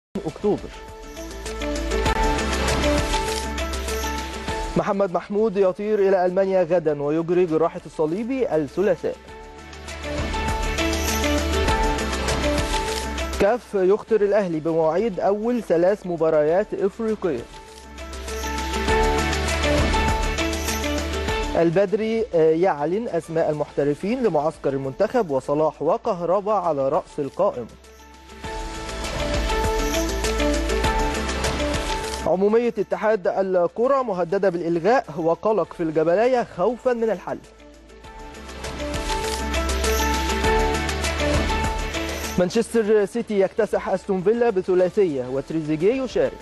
أكتوبر محمد محمود يطير إلى ألمانيا غدا ويجري جراحة الصليبي الثلاثاء كاف يخطر الأهلي بمواعيد أول ثلاث مباريات إفريقية البدري يعلن أسماء المحترفين لمعسكر المنتخب وصلاح وكهربا على رأس القائمة عمومية اتحاد الكرة مهددة بالإلغاء وقلق في الجبلية خوفا من الحل مانشستر سيتي يكتسح أستون فيلا بثلاثية وتريزيجيه يشارك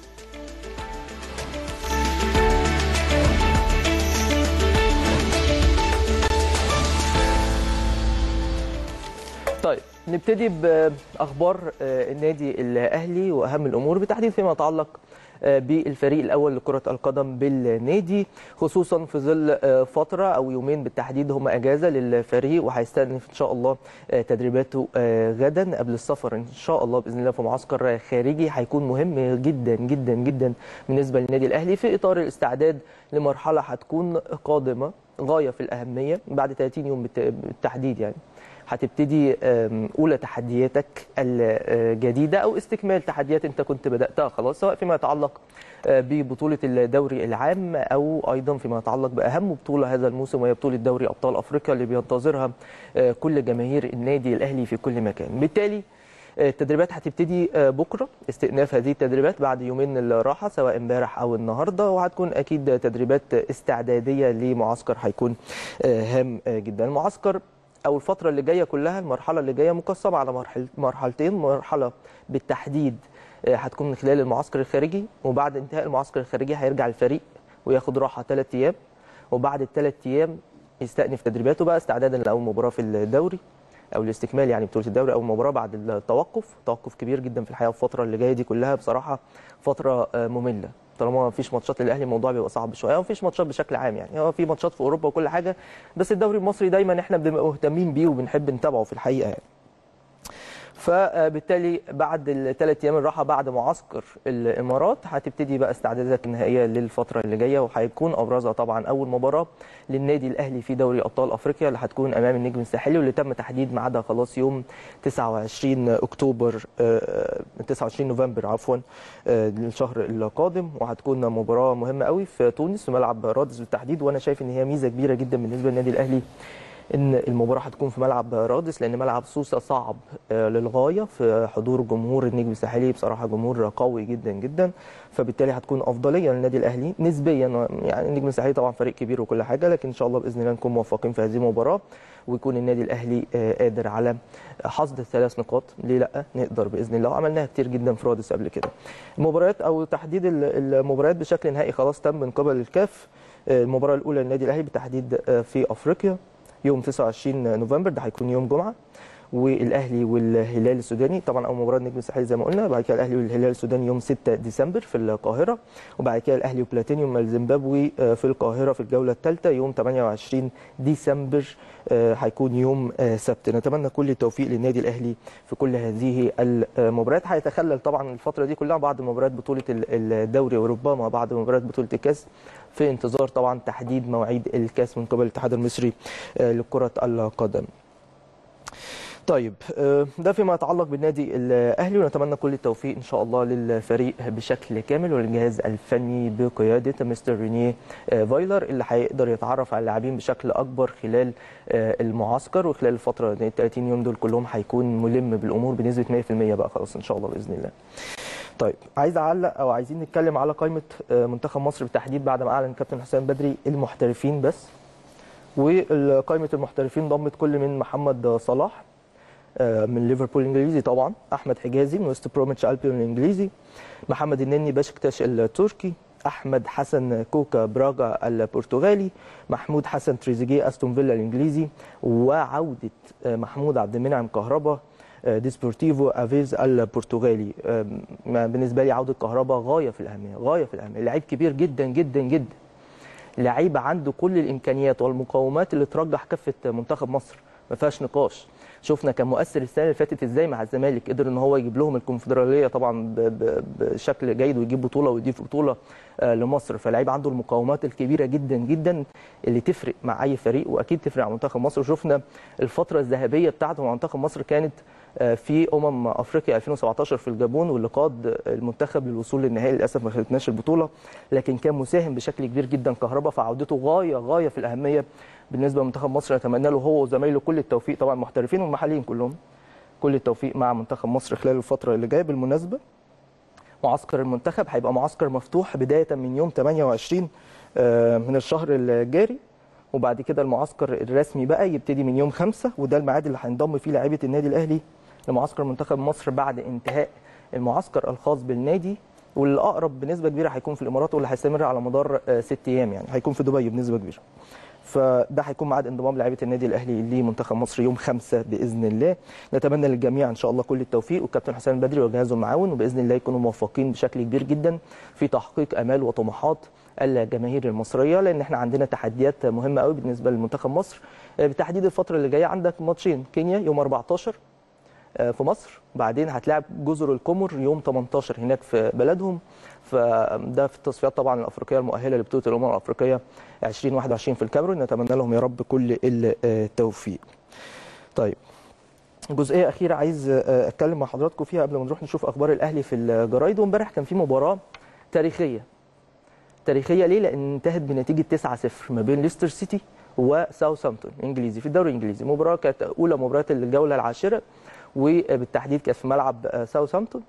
طيب نبتدي باخبار النادي الاهلي واهم الامور بالتحديد فيما يتعلق بالفريق الاول لكره القدم بالنادي خصوصا في ظل فتره او يومين بالتحديد هم اجازه للفريق وهيستأنف ان شاء الله تدريباته غدا قبل السفر ان شاء الله باذن الله في معسكر خارجي هيكون مهم جدا جدا جدا بالنسبه للنادي الاهلي في اطار الاستعداد لمرحله هتكون قادمه غايه في الاهميه بعد 30 يوم بالتحديد يعني هتبتدي اولى تحدياتك الجديده او استكمال تحديات انت كنت بداتها خلاص سواء فيما يتعلق ببطوله الدوري العام او ايضا فيما يتعلق باهم بطوله هذا الموسم وهي بطوله دوري ابطال افريقيا اللي بينتظرها كل جماهير النادي الاهلي في كل مكان بالتالي التدريبات هتبتدي بكره استئناف هذه التدريبات بعد يومين الراحه سواء امبارح او النهارده وهتكون اكيد تدريبات استعداديه لمعسكر هيكون هام جدا المعسكر او الفتره اللي جايه كلها المرحله اللي جايه مقسمه على مرحل مرحلتين مرحله بالتحديد هتكون من خلال المعسكر الخارجي وبعد انتهاء المعسكر الخارجي هيرجع الفريق وياخد راحه ثلاث ايام وبعد الثلاث ايام يستأنف تدريباته بقى استعدادا لاول مباراه في الدوري او الاستكمال يعني بطوله الدوري او مباراه بعد التوقف توقف كبير جدا في الحقيقه الفتره اللي جايه دي كلها بصراحه فتره ممله طالما ما فيش ماتشات للاهلي الموضوع بيبقى صعب شويه او فيش ماتشات بشكل عام يعني هو في ماتشات في اوروبا وكل حاجه بس الدوري المصري دايما احنا بنبقى مهتمين بيه وبنحب نتابعه في الحقيقه يعني. فبالتالي بعد الثلاث ايام الراحه بعد معسكر الامارات هتبتدي بقى استعداداتك النهائيه للفتره اللي جايه وهيكون ابرزها طبعا اول مباراه للنادي الاهلي في دوري ابطال افريقيا اللي هتكون امام النجم الساحلي واللي تم تحديد ميعادها خلاص يوم 29 اكتوبر 29 نوفمبر عفوا للشهر القادم وهتكون مباراه مهمه قوي في تونس في ملعب رادس بالتحديد وانا شايف ان هي ميزه كبيره جدا بالنسبه للنادي الاهلي ان المباراه هتكون في ملعب رادس لان ملعب سوسه صعب للغايه في حضور جمهور النجم الساحلي بصراحه جمهور قوي جدا جدا فبالتالي هتكون افضليه للنادي الاهلي نسبيا يعني النجم الساحلي طبعا فريق كبير وكل حاجه لكن ان شاء الله باذن الله نكون موفقين في هذه المباراه ويكون النادي الاهلي قادر على حصد الثلاث نقاط ليه لا نقدر باذن الله وعملناها كتير جدا في رادس قبل كده المباريات او تحديد المباريات بشكل نهائي خلاص تم من قبل الكاف المباراه الاولى للنادي الاهلي بالتحديد في افريقيا يوم 29 نوفمبر ده هيكون يوم جمعه والاهلي والهلال السوداني طبعا اول مباراه النجم الساحلي زي ما قلنا بعد كده الاهلي والهلال السوداني يوم 6 ديسمبر في القاهره وبعد كده الاهلي وبلاتينيوم الزيمبابوي في القاهره في الجوله الثالثه يوم 28 ديسمبر هيكون يوم سبت نتمنى كل التوفيق للنادي الاهلي في كل هذه المباريات هيتخلل طبعا الفتره دي كلها بعد مباريات بطوله الدوري وربما بعد مباريات بطوله الكاس في انتظار طبعا تحديد مواعيد الكاس من قبل الاتحاد المصري لكره القدم طيب ده فيما يتعلق بالنادي الاهلي ونتمنى كل التوفيق ان شاء الله للفريق بشكل كامل والجهاز الفني بقياده مستر رينيه فايلر اللي هيقدر يتعرف على اللاعبين بشكل اكبر خلال المعسكر وخلال الفتره ال 30 يوم دول كلهم هيكون ملم بالامور بنسبه 100% بقى خلاص ان شاء الله باذن الله. طيب عايز اعلق او عايزين نتكلم على قائمه منتخب مصر بالتحديد بعد ما اعلن كابتن حسام بدري المحترفين بس وقائمه المحترفين ضمت كل من محمد صلاح من ليفربول الانجليزي طبعا احمد حجازي من وست بروميتش البيون الانجليزي محمد النني بشكتاش التركي احمد حسن كوكا براغا البرتغالي محمود حسن تريزيجيه استون فيلا الانجليزي وعوده محمود عبد المنعم كهربا ديسبورتيفو افيز البرتغالي بالنسبه لي عوده كهربا غايه في الاهميه غايه في الاهميه لعيب كبير جدا جدا جدا لعيب عنده كل الامكانيات والمقومات اللي ترجح كفه منتخب مصر ما فيهاش نقاش شفنا كان مؤثر السنه اللي فاتت ازاي مع الزمالك قدر ان هو يجيب لهم الكونفدراليه طبعا ب- ب- بشكل جيد ويجيب بطوله ويضيف بطوله آه، لمصر فلعيب عنده المقاومات الكبيره جدا جدا اللي تفرق مع اي فريق واكيد تفرق مع منتخب مصر وشفنا الفتره الذهبيه بتاعته مع منتخب مصر كانت آه، في امم افريقيا 2017 في الجابون واللي قاد المنتخب للوصول للنهائي للاسف ما خدتناش البطوله لكن كان مساهم بشكل كبير جدا كهربا فعودته غايه غايه في الاهميه بالنسبه لمنتخب مصر نتمنى له هو وزمايله كل التوفيق طبعا المحترفين والمحليين كلهم كل التوفيق مع منتخب مصر خلال الفتره اللي جايه بالمناسبه معسكر المنتخب هيبقى معسكر مفتوح بدايه من يوم 28 آه، من الشهر الجاري وبعد كده المعسكر الرسمي بقى يبتدي من يوم 5 وده الميعاد اللي هينضم فيه لاعيبه النادي الاهلي لمعسكر منتخب مصر بعد انتهاء المعسكر الخاص بالنادي والاقرب بنسبه كبيره هيكون في الامارات واللي هيستمر على مدار آه، ست ايام يعني هيكون في دبي بنسبه كبيره فده هيكون ميعاد انضمام لاعيبه النادي الاهلي لمنتخب مصر يوم 5 باذن الله نتمنى للجميع ان شاء الله كل التوفيق والكابتن حسام البدري وجهازه المعاون وباذن الله يكونوا موفقين بشكل كبير جدا في تحقيق امال وطموحات الجماهير المصريه لان احنا عندنا تحديات مهمه قوي بالنسبه لمنتخب مصر آه، بالتحديد الفتره اللي جايه عندك ماتشين كينيا يوم 14 آه، في مصر بعدين هتلاعب جزر القمر يوم 18 هناك في بلدهم فده في التصفيات طبعا الافريقيه المؤهله لبطوله الامم الافريقيه 2021 في الكاميرون نتمنى لهم يا رب كل التوفيق. طيب جزئيه اخيره عايز آه، اتكلم مع حضراتكم فيها قبل ما نروح نشوف اخبار الاهلي في الجرايد وامبارح كان في مباراه تاريخيه تاريخيه ليه؟ لان انتهت بنتيجه 9-0 ما بين ليستر سيتي وساوثهامبتون انجليزي في الدوري الانجليزي مباراه كانت اولى مباريات الجوله العاشره وبالتحديد كانت في ملعب آه، ساوثهامبتون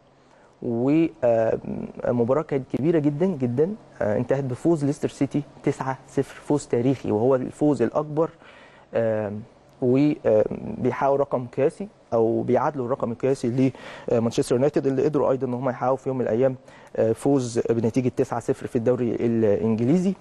ومباراه كانت كبيره جدا جدا آه، انتهت بفوز ليستر سيتي 9-0 فوز تاريخي وهو الفوز الاكبر آم، وبيحققوا رقم قياسي او بيعادلوا الرقم القياسي لمانشستر يونايتد اللي قدروا ايضا ان هم يحققوا في يوم من الايام آه، فوز بنتيجه 9-0 في الدوري الانجليزي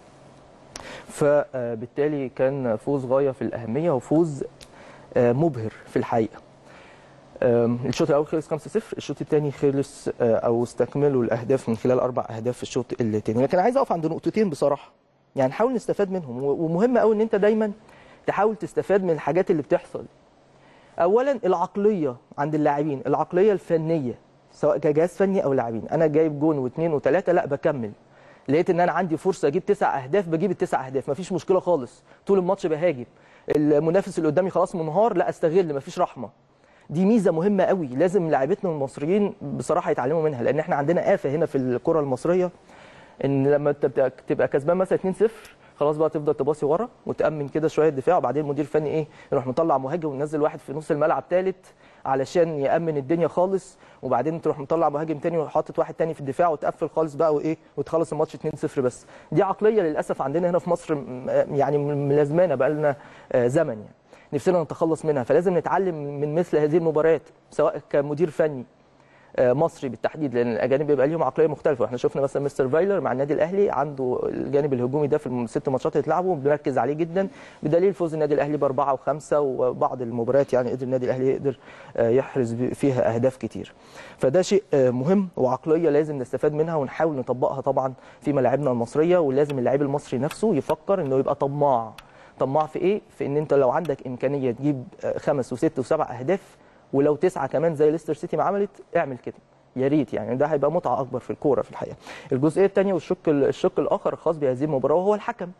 فبالتالي كان فوز غايه في الاهميه وفوز آه، مبهر في الحقيقه آم، الشوط الاول خلص 5-0 الشوط الثاني خلص آه، او استكملوا الاهداف من خلال اربع اهداف في الشوط الثاني لكن عايز اقف عند نقطتين بصراحه يعني نحاول نستفاد منهم و- ومهم قوي ان انت دايما تحاول تستفاد من الحاجات اللي بتحصل اولا العقليه عند اللاعبين العقليه الفنيه سواء كجهاز فني او لاعبين انا جايب جون واثنين وثلاثه لا بكمل لقيت ان انا عندي فرصه اجيب تسع اهداف بجيب التسع اهداف مفيش مشكله خالص طول الماتش بهاجم المنافس اللي قدامي خلاص منهار لا استغل مفيش رحمه دي ميزه مهمه قوي لازم لاعبتنا المصريين بصراحه يتعلموا منها لان احنا عندنا آفة هنا في الكره المصريه ان لما انت بتبقى- تبقى كسبان مثلا 2-0 خلاص بقى تفضل تباصي ورا وتامن كده شويه الدفاع وبعدين المدير الفني ايه يروح مطلع مهاجم وينزل واحد في نص الملعب ثالث علشان يامن الدنيا خالص وبعدين تروح مطلع مهاجم تاني وحاطط واحد تاني في الدفاع وتقفل خالص بقى وايه وتخلص الماتش 2-0 بس دي عقليه للاسف عندنا هنا في مصر م- يعني ملازمانا بقى لنا زمن يعني نفسنا نتخلص منها فلازم نتعلم من مثل هذه المباريات سواء كمدير فني آه، مصري بالتحديد لان الاجانب بيبقى ليهم عقليه مختلفه واحنا شفنا مثلا مستر فايلر مع النادي الاهلي عنده الجانب الهجومي ده في الست ماتشات اللي اتلعبوا بنركز عليه جدا بدليل فوز النادي الاهلي باربعه وخمسه وبعض المباريات يعني قدر النادي الاهلي يقدر آه، يحرز ب- فيها اهداف كتير فده شيء آه، مهم وعقليه لازم نستفاد منها ونحاول نطبقها طبعا في ملاعبنا المصريه ولازم اللاعب المصري نفسه يفكر انه يبقى طماع طماع في ايه؟ في ان انت لو عندك امكانيه تجيب آه، خمس وست وسبع اهداف ولو تسعه كمان زي ليستر سيتي ما عملت اعمل كده يا ريت يعني ده هيبقى متعه اكبر في الكوره في الحقيقه. الجزئيه الثانيه والشق الشق الاخر الخاص بهذه المباراه وهو الحكم.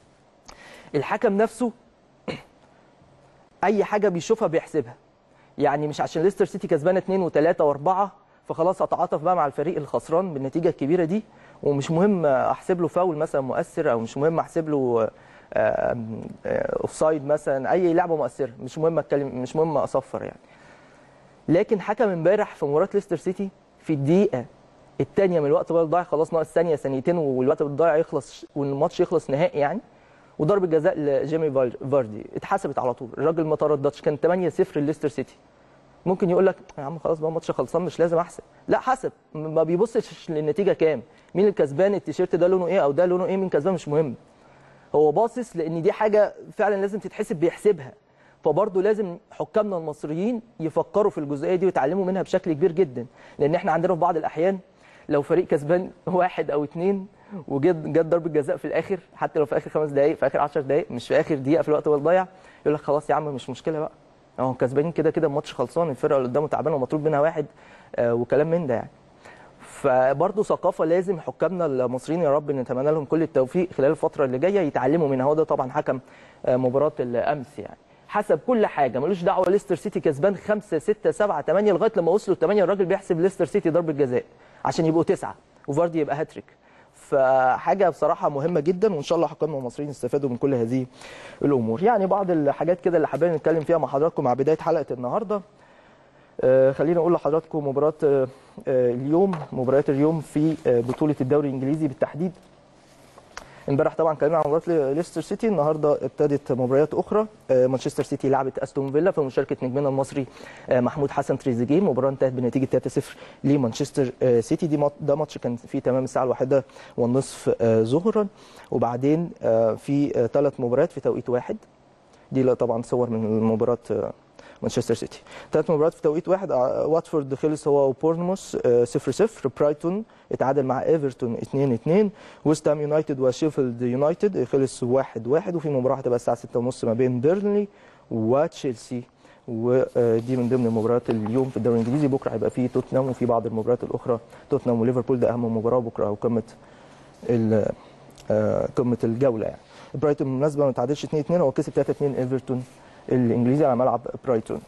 الحكم نفسه اي حاجه بيشوفها بيحسبها. يعني مش عشان ليستر سيتي كسبانه اثنين وثلاثه واربعه فخلاص اتعاطف بقى مع الفريق الخسران بالنتيجه الكبيره دي ومش مهم احسب له فاول مثلا مؤثر او مش مهم احسب له اوف سايد مثلا اي لعبه مؤثره مش مهم اتكلم مش مهم اصفر يعني لكن حكم امبارح في مباراه ليستر سيتي في الدقيقه الثانيه من الوقت بدل ضايع خلاص ناقص ثانيه ثانيتين والوقت بدل ضايع يخلص والماتش يخلص نهائي يعني وضربه جزاء لجيمي فال- فاردي اتحسبت على طول الراجل ما ترددش كان 8-0 لليستر سيتي ممكن يقول لك يا عم خلاص بقى الماتش خلصان مش لازم احسب لا حسب ما بيبصش للنتيجه كام مين الكسبان التيشيرت ده لونه ايه او ده لونه ايه مين كسبان مش مهم هو باصص لان دي حاجه فعلا لازم تتحسب بيحسبها فبرضه لازم حكامنا المصريين يفكروا في الجزئيه دي ويتعلموا منها بشكل كبير جدا لان احنا عندنا في بعض الاحيان لو فريق كسبان واحد او اتنين وجت جت ضربه جزاء في الاخر حتى لو في اخر خمس دقائق في اخر 10 دقائق مش في اخر دقيقه في الوقت الضايع يقول لك خلاص يا عم مش مشكله بقى اهو كسبانين كده كده الماتش خلصان الفرقه اللي قدامه تعبانه ومطلوب منها واحد آه، وكلام من ده يعني فبرضه ثقافه لازم حكامنا المصريين يا رب نتمنى لهم كل التوفيق خلال الفتره اللي جايه يتعلموا منها هو ده طبعا حكم آه، مباراه الامس يعني حسب كل حاجه ملوش دعوه ليستر سيتي كسبان 5 6 7 8 لغايه لما وصلوا 8 الراجل بيحسب ليستر سيتي ضربه جزاء عشان يبقوا تسعه وفاردي يبقى هاتريك فحاجه بصراحه مهمه جدا وان شاء الله حكامنا المصريين يستفادوا من كل هذه الامور يعني بعض الحاجات كده اللي حابين نتكلم فيها مع حضراتكم مع بدايه حلقه النهارده آه، خليني اقول لحضراتكم مباراه آه، آه، اليوم مباريات اليوم في آه، بطوله الدوري الانجليزي بالتحديد امبارح طبعا اتكلمنا عن مباراه ليستر سيتي النهارده ابتدت مباريات اخرى آه، مانشستر سيتي لعبت استون فيلا في مشاركه نجمنا المصري آه، محمود حسن تريزيجيه المباراه انتهت بنتيجه 3-0 لمانشستر آه، سيتي دي مات- ده ماتش كان فيه تمام الساعه الواحدة والنصف آه، ظهرا وبعدين آه، في ثلاث مباريات في توقيت واحد دي لا طبعا صور من مباراه آه، مانشستر سيتي ثلاث مباريات في توقيت واحد آه، واتفورد خلص هو وبورنموث 0 0 برايتون اتعادل مع ايفرتون 2 2 ويست هام يونايتد وشيفيلد يونايتد خلص 1 1 وفي مباراه هتبقى الساعه 6:30 ما بين بيرنلي وتشيلسي ودي من ضمن المباريات اليوم في الدوري الانجليزي بكره هيبقى في توتنهام وفي بعض المباريات الاخرى توتنهام وليفربول ده اهم مباراه بكره او قمه ال- آه، قمه الجوله يعني برايتون بالمناسبه ما تعادلش 2 2 هو كسب 3 2 ايفرتون الانجليزي على ملعب برايتون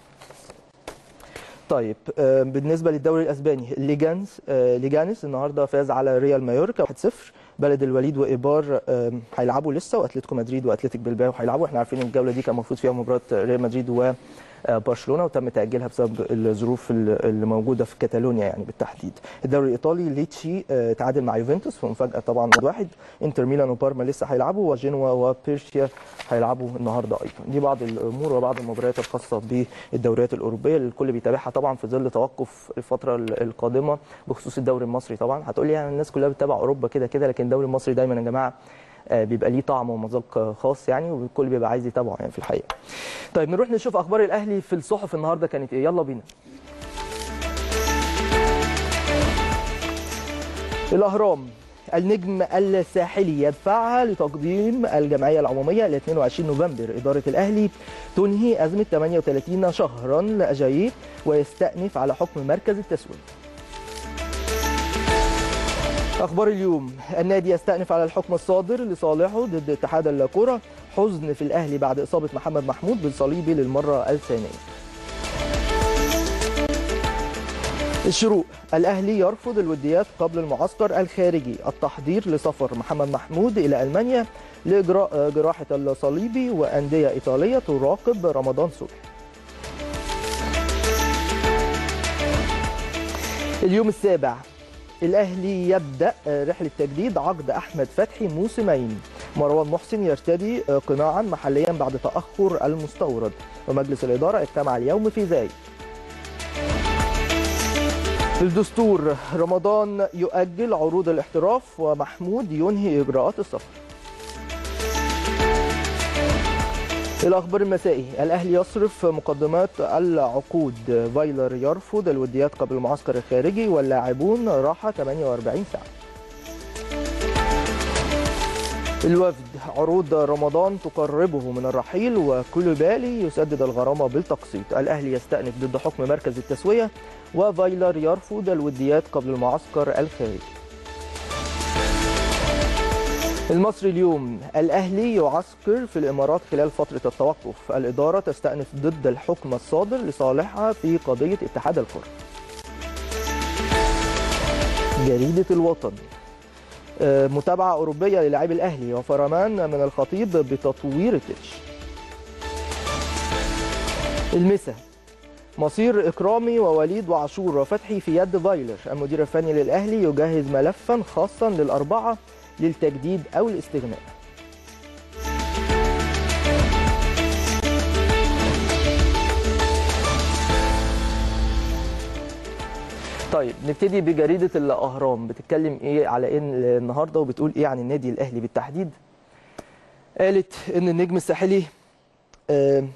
طيب آه، بالنسبه للدوري الاسباني ليجانس آه، ليجانس النهارده فاز على ريال مايوركا 1-0 بلد الوليد وايبار آه، هيلعبوا لسه واتلتيكو مدريد واتلتيك بلباو هيلعبوا احنا عارفين الجوله دي كان المفروض فيها مباراه ريال مدريد و آه، برشلونه وتم تاجيلها بسبب الظروف ال- اللي موجوده في كاتالونيا يعني بالتحديد الدوري الايطالي ليتشي آه، تعادل مع يوفنتوس في مفاجاه طبعا واحد انتر ميلان وبارما لسه هيلعبوا وجنوا وبيرشيا هيلعبوا النهارده ايضا دي بعض الامور وبعض المباريات الخاصه بالدوريات الاوروبيه اللي الكل بيتابعها طبعا في ظل توقف الفتره ال- القادمه بخصوص الدوري المصري طبعا هتقول لي يعني الناس كلها بتتابع اوروبا كده كده لكن الدوري المصري دايما يا جماعه آه، بيبقى ليه طعم ومذاق آه، خاص يعني والكل بيبقى عايز يتابعه يعني في الحقيقه. طيب نروح نشوف اخبار الاهلي في الصحف النهارده كانت ايه يلا بينا. الاهرام النجم الساحلي يدفعها لتقديم الجمعيه العموميه ل 22 نوفمبر اداره الاهلي تنهي ازمه 38 شهرا لاجاييه ويستأنف على حكم مركز التسويق اخبار اليوم النادي يستأنف على الحكم الصادر لصالحه ضد اتحاد الكره حزن في الاهلي بعد اصابه محمد محمود بالصليبي للمره الثانيه الشروق الأهلي يرفض الوديات قبل المعسكر الخارجي التحضير لسفر محمد محمود إلى ألمانيا لإجراء جراحة الصليبي وأندية إيطالية تراقب رمضان صبحي اليوم السابع الأهلي يبدأ رحلة تجديد عقد أحمد فتحي موسمين مروان محسن يرتدي قناعا محليا بعد تأخر المستورد ومجلس الإدارة اجتمع اليوم في زايد الدستور رمضان يؤجل عروض الاحتراف ومحمود ينهي إجراءات السفر الأخبار المسائي الأهلي يصرف مقدمات العقود فايلر يرفض الوديات قبل المعسكر الخارجي واللاعبون راحة 48 ساعة الوفد عروض رمضان تقربه من الرحيل وكولوبالي يسدد الغرامة بالتقسيط الأهلي يستأنف ضد حكم مركز التسوية وفايلر يرفض الوديات قبل المعسكر الخارجي المصري اليوم الأهلي يعسكر في الإمارات خلال فترة التوقف الإدارة تستأنف ضد الحكم الصادر لصالحها في قضية اتحاد الكرة جريدة الوطن آه، متابعة أوروبية للاعبي الأهلي وفرمان من الخطيب بتطوير التتش المسا مصير إكرامي ووليد وعاشور وفتحي في يد فايلر المدير الفني للأهلي يجهز ملفا خاصا للأربعة للتجديد أو الاستغناء طيب نبتدي بجريدة الأهرام بتتكلم إيه على إيه النهاردة وبتقول إيه عن النادي الأهلي بالتحديد قالت إن النجم الساحلي آه،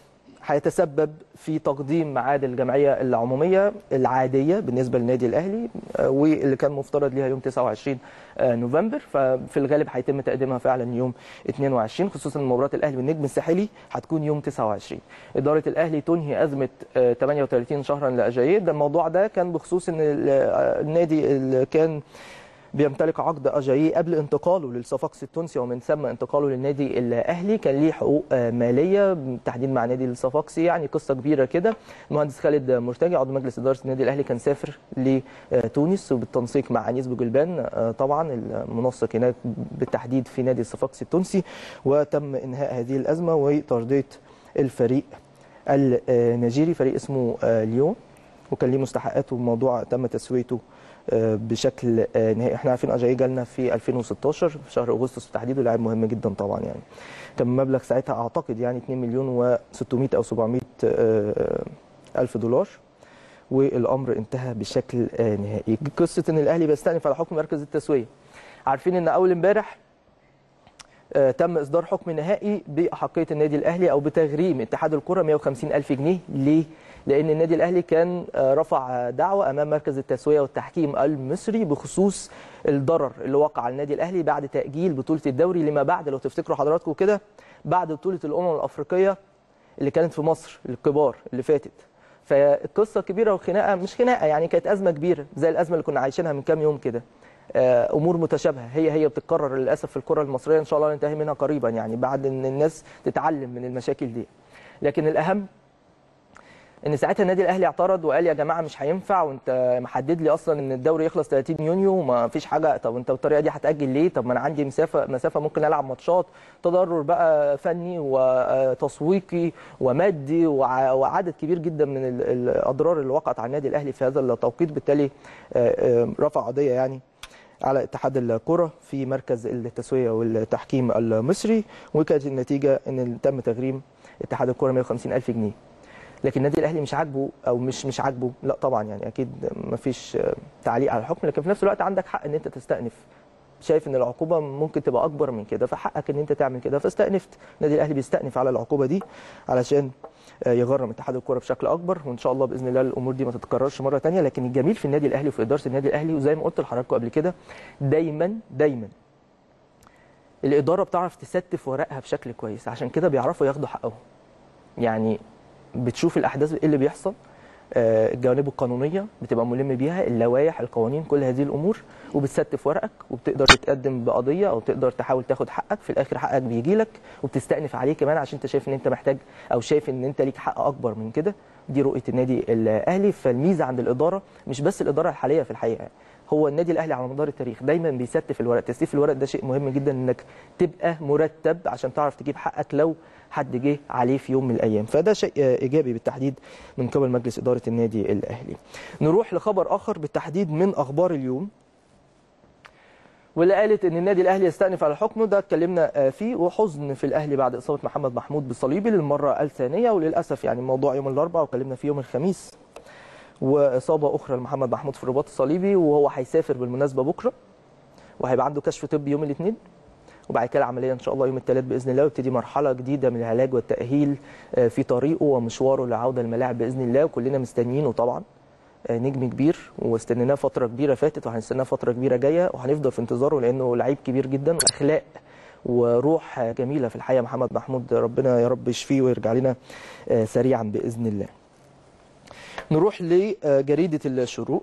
هيتسبب في تقديم ميعاد الجمعيه العموميه العاديه بالنسبه للنادي الاهلي آه، واللي كان مفترض ليها يوم 29 آه، نوفمبر ففي الغالب هيتم تقديمها فعلا يوم 22 خصوصا إن مباراه الاهلي والنجم الساحلي هتكون يوم 29 اداره الاهلي تنهي ازمه آه، 38 شهرا لاجاييه ده الموضوع ده كان بخصوص ان ال- آه، النادي اللي كان بيمتلك عقد اجاييه قبل انتقاله للصفاقسي التونسي ومن ثم انتقاله للنادي الاهلي كان ليه حقوق آه، ماليه بالتحديد مع نادي الصفاقسي يعني قصه كبيره كده المهندس خالد مرتجي عضو مجلس اداره النادي الاهلي كان سافر لتونس وبالتنسيق مع انيس بوجلبان آه، طبعا المنسق هناك بالتحديد في نادي الصفاقسي التونسي وتم انهاء هذه الازمه وترضيه الفريق النيجيري فريق اسمه آه، ليون وكان ليه مستحقات والموضوع تم تسويته آه، بشكل آه، نهائي احنا عارفين اجاي جالنا في 2016 في شهر اغسطس بالتحديد ولاعب مهم جدا طبعا يعني كان مبلغ ساعتها اعتقد يعني 2 مليون و600 او 700 آه، الف دولار والامر انتهى بشكل آه، نهائي قصه ان الاهلي بيستأنف على حكم مركز التسويه عارفين ان اول امبارح آه، تم اصدار حكم نهائي باحقيه النادي الاهلي او بتغريم اتحاد الكره 150 الف جنيه ليه لان النادي الاهلي كان آه، رفع دعوه امام مركز التسويه والتحكيم المصري بخصوص الضرر اللي وقع على النادي الاهلي بعد تاجيل بطوله الدوري لما بعد لو تفتكروا حضراتكم كده بعد بطوله الامم الافريقيه اللي كانت في مصر الكبار اللي فاتت فالقصه كبيره وخناقه مش خناقه يعني كانت ازمه كبيره زي الازمه اللي كنا عايشينها من كام يوم كده آه، امور متشابهه هي هي بتتكرر للاسف في الكره المصريه ان شاء الله ننتهي منها قريبا يعني بعد ان الناس تتعلم من المشاكل دي لكن الاهم ان ساعتها النادي الاهلي اعترض وقال يا جماعه مش هينفع وانت محدد لي اصلا ان الدوري يخلص 30 يونيو وما فيش حاجه طب انت بالطريقه دي هتاجل ليه طب ما انا عندي مسافه مسافه ممكن العب ماتشات تضرر بقى فني وتسويقي ومادي وع- وعدد كبير جدا من ال- الاضرار اللي وقعت على النادي الاهلي في هذا التوقيت بالتالي آه، آه، رفع قضيه يعني على اتحاد الكرة في مركز التسوية والتحكيم المصري وكانت النتيجة ان تم تغريم اتحاد الكرة 150 ألف جنيه لكن النادي الاهلي مش عاجبه او مش مش عاجبه لا طبعا يعني اكيد ما فيش تعليق على الحكم لكن في نفس الوقت عندك حق ان انت تستأنف شايف ان العقوبه ممكن تبقى اكبر من كده فحقك ان انت تعمل كده فاستأنفت النادي الاهلي بيستأنف على العقوبه دي علشان آه، يغرم اتحاد الكوره بشكل اكبر وان شاء الله باذن الله الامور دي ما تتكررش مره تانية لكن الجميل في النادي الاهلي وفي اداره النادي الاهلي وزي ما قلت لحضراتكم قبل كده دايما دايما الاداره بتعرف تستف ورقها بشكل كويس عشان كده بيعرفوا ياخدوا حقهم يعني بتشوف الاحداث ايه اللي بيحصل آه، الجوانب القانونيه بتبقى ملم بيها اللوائح القوانين كل هذه الامور وبتستف ورقك وبتقدر تتقدم بقضيه او تقدر تحاول تاخد حقك في الاخر حقك بيجي لك وبتستأنف عليه كمان عشان انت شايف ان انت محتاج او شايف ان انت ليك حق اكبر من كده دي رؤيه النادي الاهلي فالميزه عند الاداره مش بس الاداره الحاليه في الحقيقه هو النادي الاهلي على مدار التاريخ دايما بيستف الورق تستيف الورق ده شيء مهم جدا انك تبقى مرتب عشان تعرف تجيب حقك لو حد جه عليه في يوم من الايام فده شيء آه، ايجابي بالتحديد من قبل مجلس اداره النادي الاهلي نروح لخبر اخر بالتحديد من اخبار اليوم واللي قالت ان النادي الاهلي يستأنف على حكمه ده اتكلمنا آه، فيه وحزن في الاهلي بعد اصابه محمد محمود بالصليبي للمره الثانيه وللاسف يعني الموضوع يوم الاربعاء وكلمنا فيه يوم الخميس واصابه اخرى لمحمد محمود في الرباط الصليبي وهو هيسافر بالمناسبه بكره وهيبقى عنده كشف طبي يوم الاثنين وبعد كده العمليه ان شاء الله يوم الثلاث باذن الله ويبتدي مرحله جديده من العلاج والتاهيل آه، في طريقه ومشواره لعوده الملاعب باذن الله وكلنا مستنيينه طبعا آه، نجم كبير واستنيناه فتره كبيره فاتت وهنستناه فتره كبيره جايه وهنفضل في انتظاره لانه لعيب كبير جدا واخلاق وروح آه، جميله في الحقيقه محمد محمود ربنا يا رب يشفيه ويرجع لنا آه، سريعا باذن الله. نروح لجريده الشروق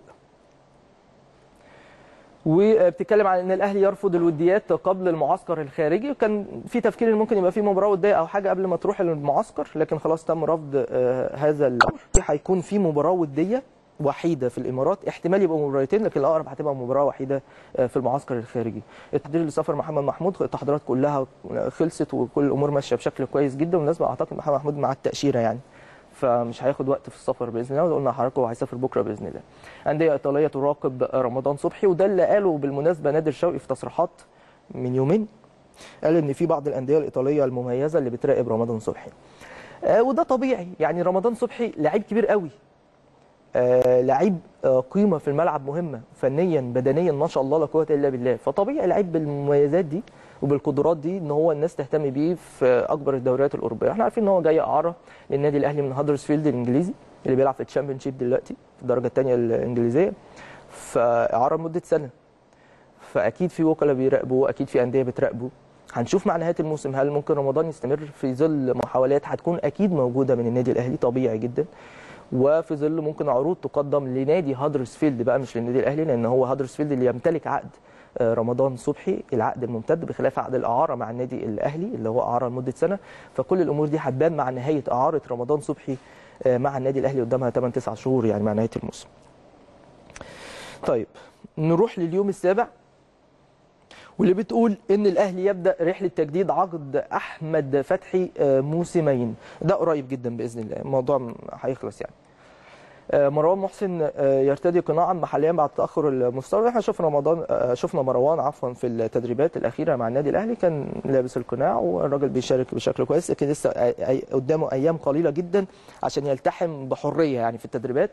وبتتكلم عن ان الاهلي يرفض الوديات قبل المعسكر الخارجي وكان في تفكير ان ممكن يبقى في مباراه وديه او حاجه قبل ما تروح المعسكر لكن خلاص تم رفض آه، هذا الامر هيكون في مباراه وديه وحيده في الامارات احتمال يبقى مباراتين لكن الاقرب هتبقى مباراه وحيده آه، في المعسكر الخارجي التحضير لسفر محمد محمود التحضيرات كلها خلصت وكل الامور ماشيه بشكل كويس جدا والناس اعتقد محمد محمود مع التاشيره يعني فمش هياخد وقت في السفر باذن الله وقلنا لحضراتكم هو هيسافر بكره باذن الله. انديه ايطاليه تراقب رمضان صبحي وده اللي قاله بالمناسبه نادر شوقي في تصريحات من يومين قال ان في بعض الانديه الايطاليه المميزه اللي بتراقب رمضان صبحي. آه وده طبيعي يعني رمضان صبحي لعيب كبير قوي آه لعيب آه قيمه في الملعب مهمه فنيا بدنيا ما شاء الله لا قوه الا بالله فطبيعي لعيب بالمميزات دي وبالقدرات دي ان هو الناس تهتم بيه في اكبر الدوريات الاوروبيه احنا عارفين ان هو جاي اعاره للنادي الاهلي من هادرسفيلد الانجليزي اللي بيلعب في الشامبيونشيب دلوقتي في الدرجه الثانيه الانجليزيه فاعاره لمده سنه فاكيد في وكلاء بيراقبوا اكيد في انديه بتراقبه هنشوف مع نهايه الموسم هل ممكن رمضان يستمر في ظل محاولات هتكون اكيد موجوده من النادي الاهلي طبيعي جدا وفي ظل ممكن عروض تقدم لنادي هادرسفيلد بقى مش للنادي الاهلي لان هو هادرسفيلد اللي يمتلك عقد رمضان صبحي العقد الممتد بخلاف عقد الاعاره مع النادي الاهلي اللي هو اعاره لمده سنه فكل الامور دي هتبان مع نهايه اعاره رمضان صبحي مع النادي الاهلي قدامها 8 9 شهور يعني مع نهايه الموسم. طيب نروح لليوم السابع واللي بتقول ان الاهلي يبدا رحله تجديد عقد احمد فتحي موسمين ده قريب جدا باذن الله الموضوع هيخلص يعني مروان محسن يرتدي قناعا محليا بعد تاخر المستورد احنا شفنا رمضان شفنا مروان عفوا في التدريبات الاخيره مع النادي الاهلي كان لابس القناع والراجل بيشارك بشكل كويس لكن لسه قدامه ايام قليله جدا عشان يلتحم بحريه يعني في التدريبات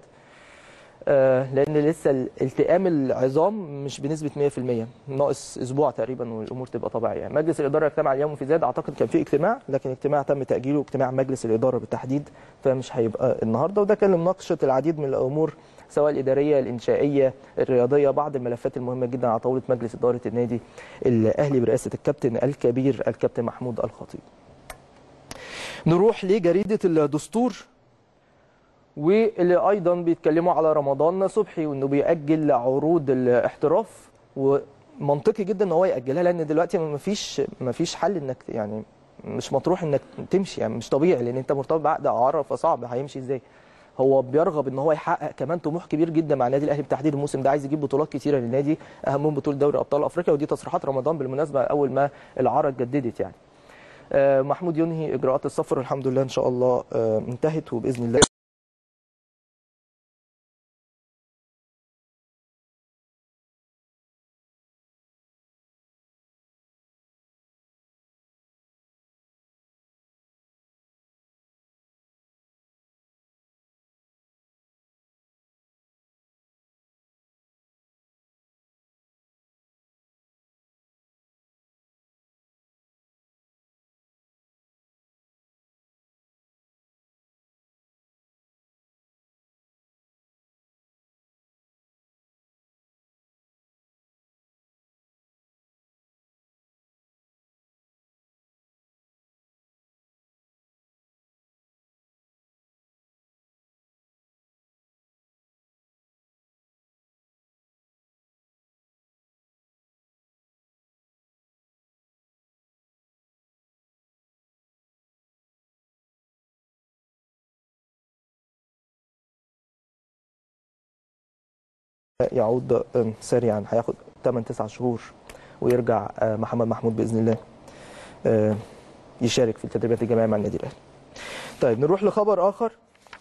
لان لسه التئام العظام مش بنسبه 100% ناقص اسبوع تقريبا والامور تبقى طبيعيه يعني مجلس الاداره اجتمع اليوم في زاد اعتقد كان في اجتماع لكن اجتماع تم تاجيله اجتماع مجلس الاداره بالتحديد فمش هيبقى النهارده وده كان لمناقشه العديد من الامور سواء الاداريه الانشائيه الرياضيه بعض الملفات المهمه جدا على طاوله مجلس اداره النادي الاهلي برئاسه الكابتن الكبير الكابتن محمود الخطيب نروح لجريده الدستور واللي ايضا بيتكلموا على رمضان صبحي وانه بيأجل عروض الاحتراف ومنطقي جدا ان هو يأجلها لان دلوقتي مفيش مفيش حل انك يعني مش مطروح انك تمشي يعني مش طبيعي لان انت مرتبط بعقد اعاره فصعب هيمشي ازاي هو بيرغب ان هو يحقق كمان طموح كبير جدا مع النادي الاهلي بتحديد الموسم ده عايز يجيب بطولات كتيره للنادي اهمهم بطوله دوري ابطال افريقيا ودي تصريحات رمضان بالمناسبه اول ما الاعاره اتجددت يعني محمود ينهي اجراءات السفر الحمد لله ان شاء الله انتهت وباذن الله يعود سريعا هياخد 8 9 شهور ويرجع محمد محمود باذن الله يشارك في التدريبات الجماعيه مع النادي الاهلي. طيب نروح لخبر اخر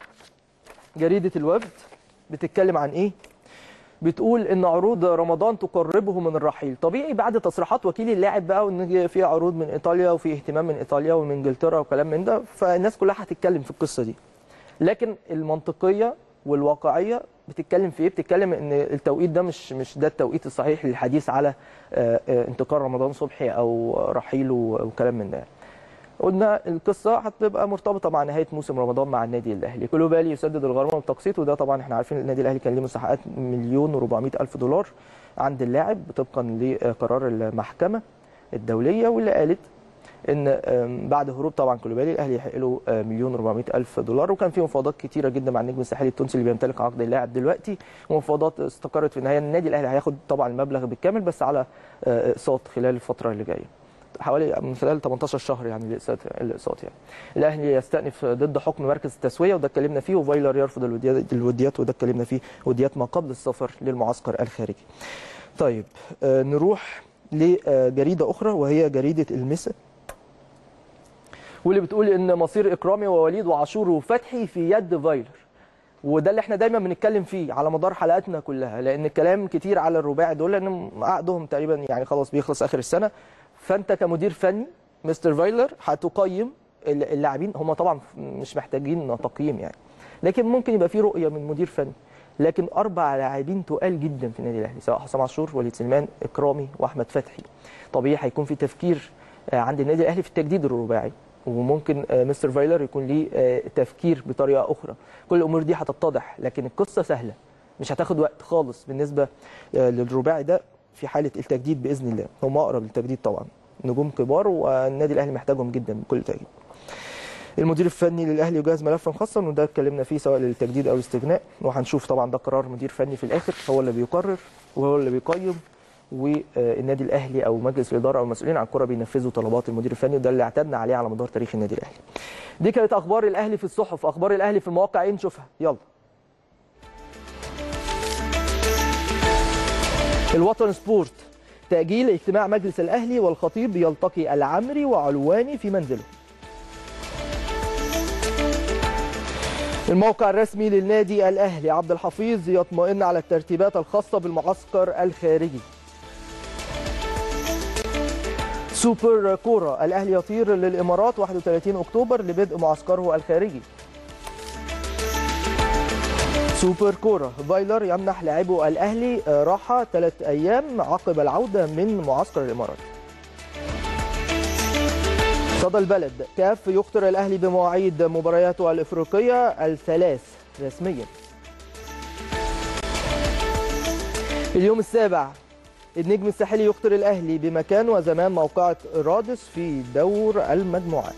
جريده الوفد بتتكلم عن ايه؟ بتقول ان عروض رمضان تقربه من الرحيل، طبيعي بعد تصريحات وكيل اللاعب بقى وان في عروض من ايطاليا وفي اهتمام من ايطاليا ومن انجلترا وكلام من ده فالناس كلها هتتكلم في القصه دي. لكن المنطقيه والواقعيه بتتكلم في ايه؟ بتتكلم ان التوقيت ده مش مش ده التوقيت الصحيح للحديث على انتقال رمضان صبحي او رحيله وكلام من ده. قلنا القصه هتبقى مرتبطه مع نهايه موسم رمضان مع النادي الاهلي، كلوبالي يسدد الغرامه والتقسيط وده طبعا احنا عارفين النادي الاهلي كان ليه مستحقات مليون و400 الف دولار عند اللاعب طبقا لقرار المحكمه الدوليه واللي قالت ان بعد هروب طبعا كلوبالي الاهلي يحق له مليون و400 الف دولار وكان في مفاوضات كتيره جدا مع النجم الساحلي التونسي اللي بيمتلك عقد اللاعب دلوقتي ومفاوضات استقرت في النهايه النادي الاهلي هياخد طبعا المبلغ بالكامل بس على اقساط خلال الفتره اللي جايه حوالي من خلال 18 شهر يعني الاقساط الاقساط يعني الاهلي يستأنف ضد حكم مركز التسويه وده اتكلمنا فيه وفايلر يرفض الوديات الوديات وده اتكلمنا فيه وديات ما قبل السفر للمعسكر الخارجي طيب نروح لجريده اخرى وهي جريده المسا واللي بتقول ان مصير اكرامي ووليد وعاشور وفتحي في يد فايلر وده اللي احنا دايما بنتكلم فيه على مدار حلقاتنا كلها لان الكلام كتير على الرباعي دول لان عقدهم تقريبا يعني خلاص بيخلص اخر السنه فانت كمدير فني مستر فايلر هتقيم اللاعبين هم طبعا مش محتاجين تقييم يعني لكن ممكن يبقى في رؤيه من مدير فني لكن اربع لاعبين تقال جدا في النادي الاهلي سواء حسام عاشور وليد سليمان اكرامي واحمد فتحي طبيعي هيكون في تفكير آه، عند النادي الاهلي في التجديد الرباعي وممكن آه، مستر فايلر يكون ليه آه، تفكير بطريقه اخرى كل الامور دي هتتضح لكن القصه سهله مش هتاخد وقت خالص بالنسبه آه، للرباعي ده في حاله التجديد باذن الله هم اقرب للتجديد طبعا نجوم كبار والنادي الاهلي محتاجهم جدا بكل تاكيد المدير الفني للاهلي يجهز ملفا خاصا وده اتكلمنا فيه سواء للتجديد او الاستغناء وهنشوف طبعا ده قرار مدير فني في الاخر هو اللي بيقرر وهو اللي بيقيم والنادي الاهلي او مجلس الاداره او المسؤولين عن الكره بينفذوا طلبات المدير الفني وده اللي اعتدنا عليه على مدار تاريخ النادي الاهلي. دي كانت اخبار الاهلي في الصحف، اخبار الاهلي في المواقع ايه نشوفها، يلا. الوطن سبورت تأجيل اجتماع مجلس الأهلي والخطيب يلتقي العمري وعلواني في منزله الموقع الرسمي للنادي الأهلي عبد الحفيظ يطمئن على الترتيبات الخاصة بالمعسكر الخارجي سوبر كورة الأهلي يطير للإمارات 31 أكتوبر لبدء معسكره الخارجي سوبر كورة فايلر يمنح لاعبو الأهلي راحة ثلاث أيام عقب العودة من معسكر الإمارات صدى البلد كاف يخطر الأهلي بمواعيد مبارياته الإفريقية الثلاث رسميا اليوم السابع النجم الساحلي يخطر الأهلي بمكان وزمان موقعة رادس في دور المجموعات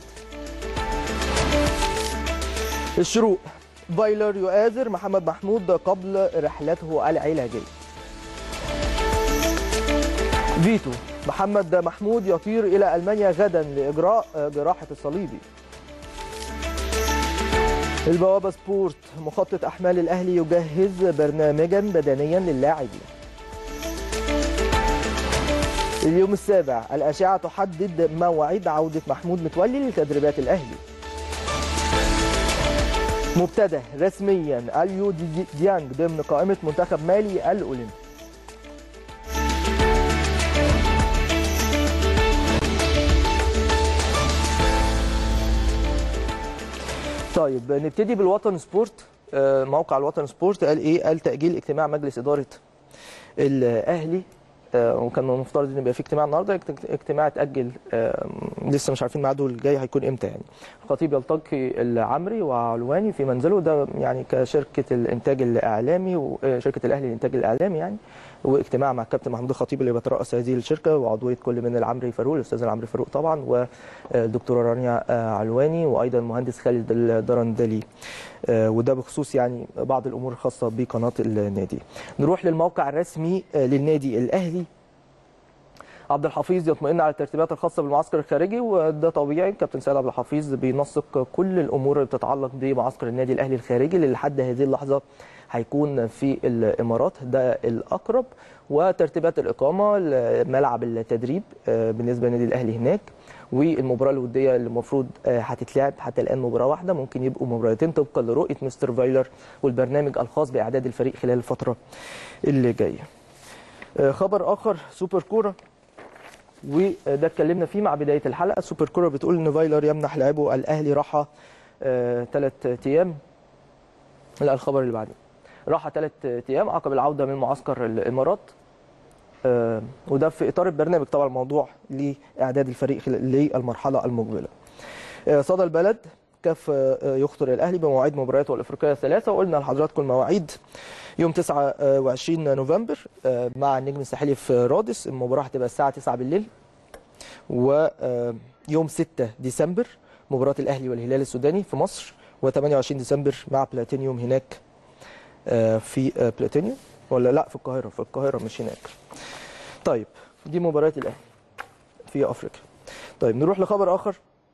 الشروق فايلر يؤازر محمد محمود قبل رحلته العلاجية فيتو محمد محمود يطير إلى ألمانيا غدا لإجراء جراحة الصليبي البوابة سبورت مخطط أحمال الأهلي يجهز برنامجا بدنيا للاعبين اليوم السابع الأشعة تحدد موعد عودة محمود متولي لتدريبات الأهلي مبتدأ رسميا اليو دي- ديانج ضمن قائمة منتخب مالي الأولمبي طيب نبتدي بالوطن سبورت آه، موقع الوطن سبورت قال ايه قال تأجيل اجتماع مجلس إدارة الأهلي آه، وكان المفترض ان يبقى في اجتماع النهارده اجت- اجتماع اتاجل آه، لسه مش عارفين ميعاده الجاي هيكون امتى يعني الخطيب يلتقي العمري وعلواني في منزله ده يعني كشركه الانتاج الاعلامي وشركه الاهلي للانتاج الاعلامي يعني واجتماع مع الكابتن محمود الخطيب اللي بيترأس هذه الشركه وعضويه كل من العمري فاروق الاستاذ العمري فاروق طبعا والدكتوره رانيا آه، علواني وايضا المهندس خالد الدرندلي آه، وده بخصوص يعني بعض الامور الخاصه بقناه النادي نروح للموقع الرسمي آه، للنادي الاهلي عبد الحفيظ يطمئن على الترتيبات الخاصه بالمعسكر الخارجي وده طبيعي كابتن سيد عبد الحفيظ بينسق كل الامور اللي بتتعلق بمعسكر النادي الاهلي الخارجي اللي لحد هذه اللحظه هيكون في الامارات ده الاقرب وترتيبات الاقامه ملعب التدريب آه، بالنسبه للنادي الاهلي هناك والمباراه الوديه اللي المفروض آه، هتتلعب حتى الان مباراه واحده ممكن يبقوا مباراتين طبقا لرؤيه مستر فايلر والبرنامج الخاص باعداد الفريق خلال الفتره اللي جايه آه، خبر اخر سوبر كوره وده اتكلمنا فيه مع بدايه الحلقه سوبر كوره بتقول ان فايلر يمنح لاعبه الاهلي راحه ثلاث ايام لا الخبر اللي بعدين راحه ثلاث ايام عقب العوده من معسكر الامارات آه، وده في اطار البرنامج طبعا الموضوع لاعداد الفريق خلال- للمرحله المقبله آه، صدى البلد كاف آه، يخطر الاهلي بمواعيد مبارياته الافريقيه الثلاثه وقلنا لحضراتكم المواعيد يوم 29 نوفمبر آه، مع النجم الساحلي في رادس المباراه هتبقى الساعه 9 بالليل ويوم 6 ديسمبر مباراه الاهلي والهلال السوداني في مصر و28 ديسمبر مع بلاتينيوم هناك آه، في آه، بلاتينيوم ولا لا في القاهره في القاهره مش هناك طيب دي مباريات الاهلي في افريقيا طيب نروح لخبر اخر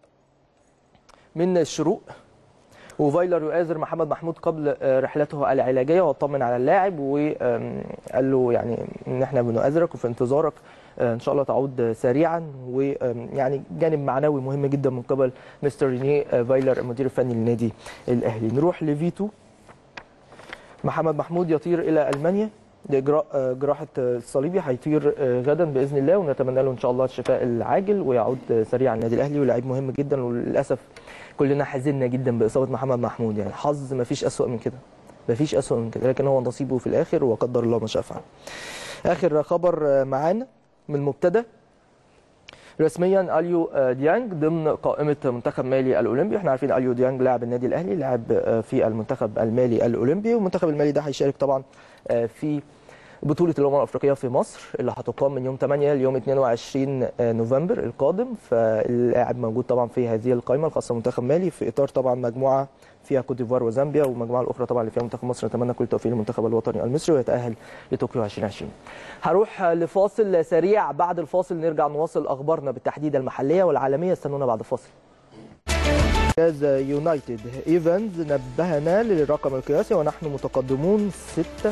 من الشروق وفايلر يؤازر محمد محمود قبل آه، رحلته العلاجيه واطمن على اللاعب وقال له يعني ان احنا بنؤازرك وفي انتظارك آه، ان شاء الله تعود سريعا ويعني جانب معنوي مهم جدا من قبل مستر رينيه آه، فايلر المدير الفني للنادي الاهلي نروح لفيتو محمد محمود يطير الى المانيا لاجراء آه، جراحه آه، الصليبي هيطير آه، غدا باذن الله ونتمنى له ان شاء الله الشفاء العاجل ويعود آه، سريعا النادي الاهلي ولاعيب مهم جدا وللاسف كلنا حزنا جدا باصابه محمد محمود يعني حظ ما فيش اسوأ من كده مفيش اسوء من كده لكن هو نصيبه في الاخر وقدر الله ما شاء فعل اخر خبر معانا من مبتدأ رسميا اليو ديانج ضمن قائمه منتخب مالي الاولمبي احنا عارفين اليو ديانج لاعب النادي الاهلي لاعب في المنتخب المالي الاولمبي والمنتخب المالي ده هيشارك طبعا في بطولة الأمم الأفريقية في مصر اللي هتقام من يوم 8 ليوم 22 نوفمبر القادم فاللاعب موجود طبعا في هذه القائمة الخاصة بمنتخب مالي في إطار طبعا مجموعة فيها كوت ديفوار وزامبيا والمجموعة الأخرى طبعا اللي فيها منتخب مصر نتمنى كل التوفيق للمنتخب الوطني المصري ويتأهل لطوكيو 2020 هروح لفاصل سريع بعد الفاصل نرجع نواصل أخبارنا بالتحديد المحلية والعالمية استنونا بعد الفاصل جاز يونايتد ايفنز نبهنا للرقم القياسي ونحن متقدمون 6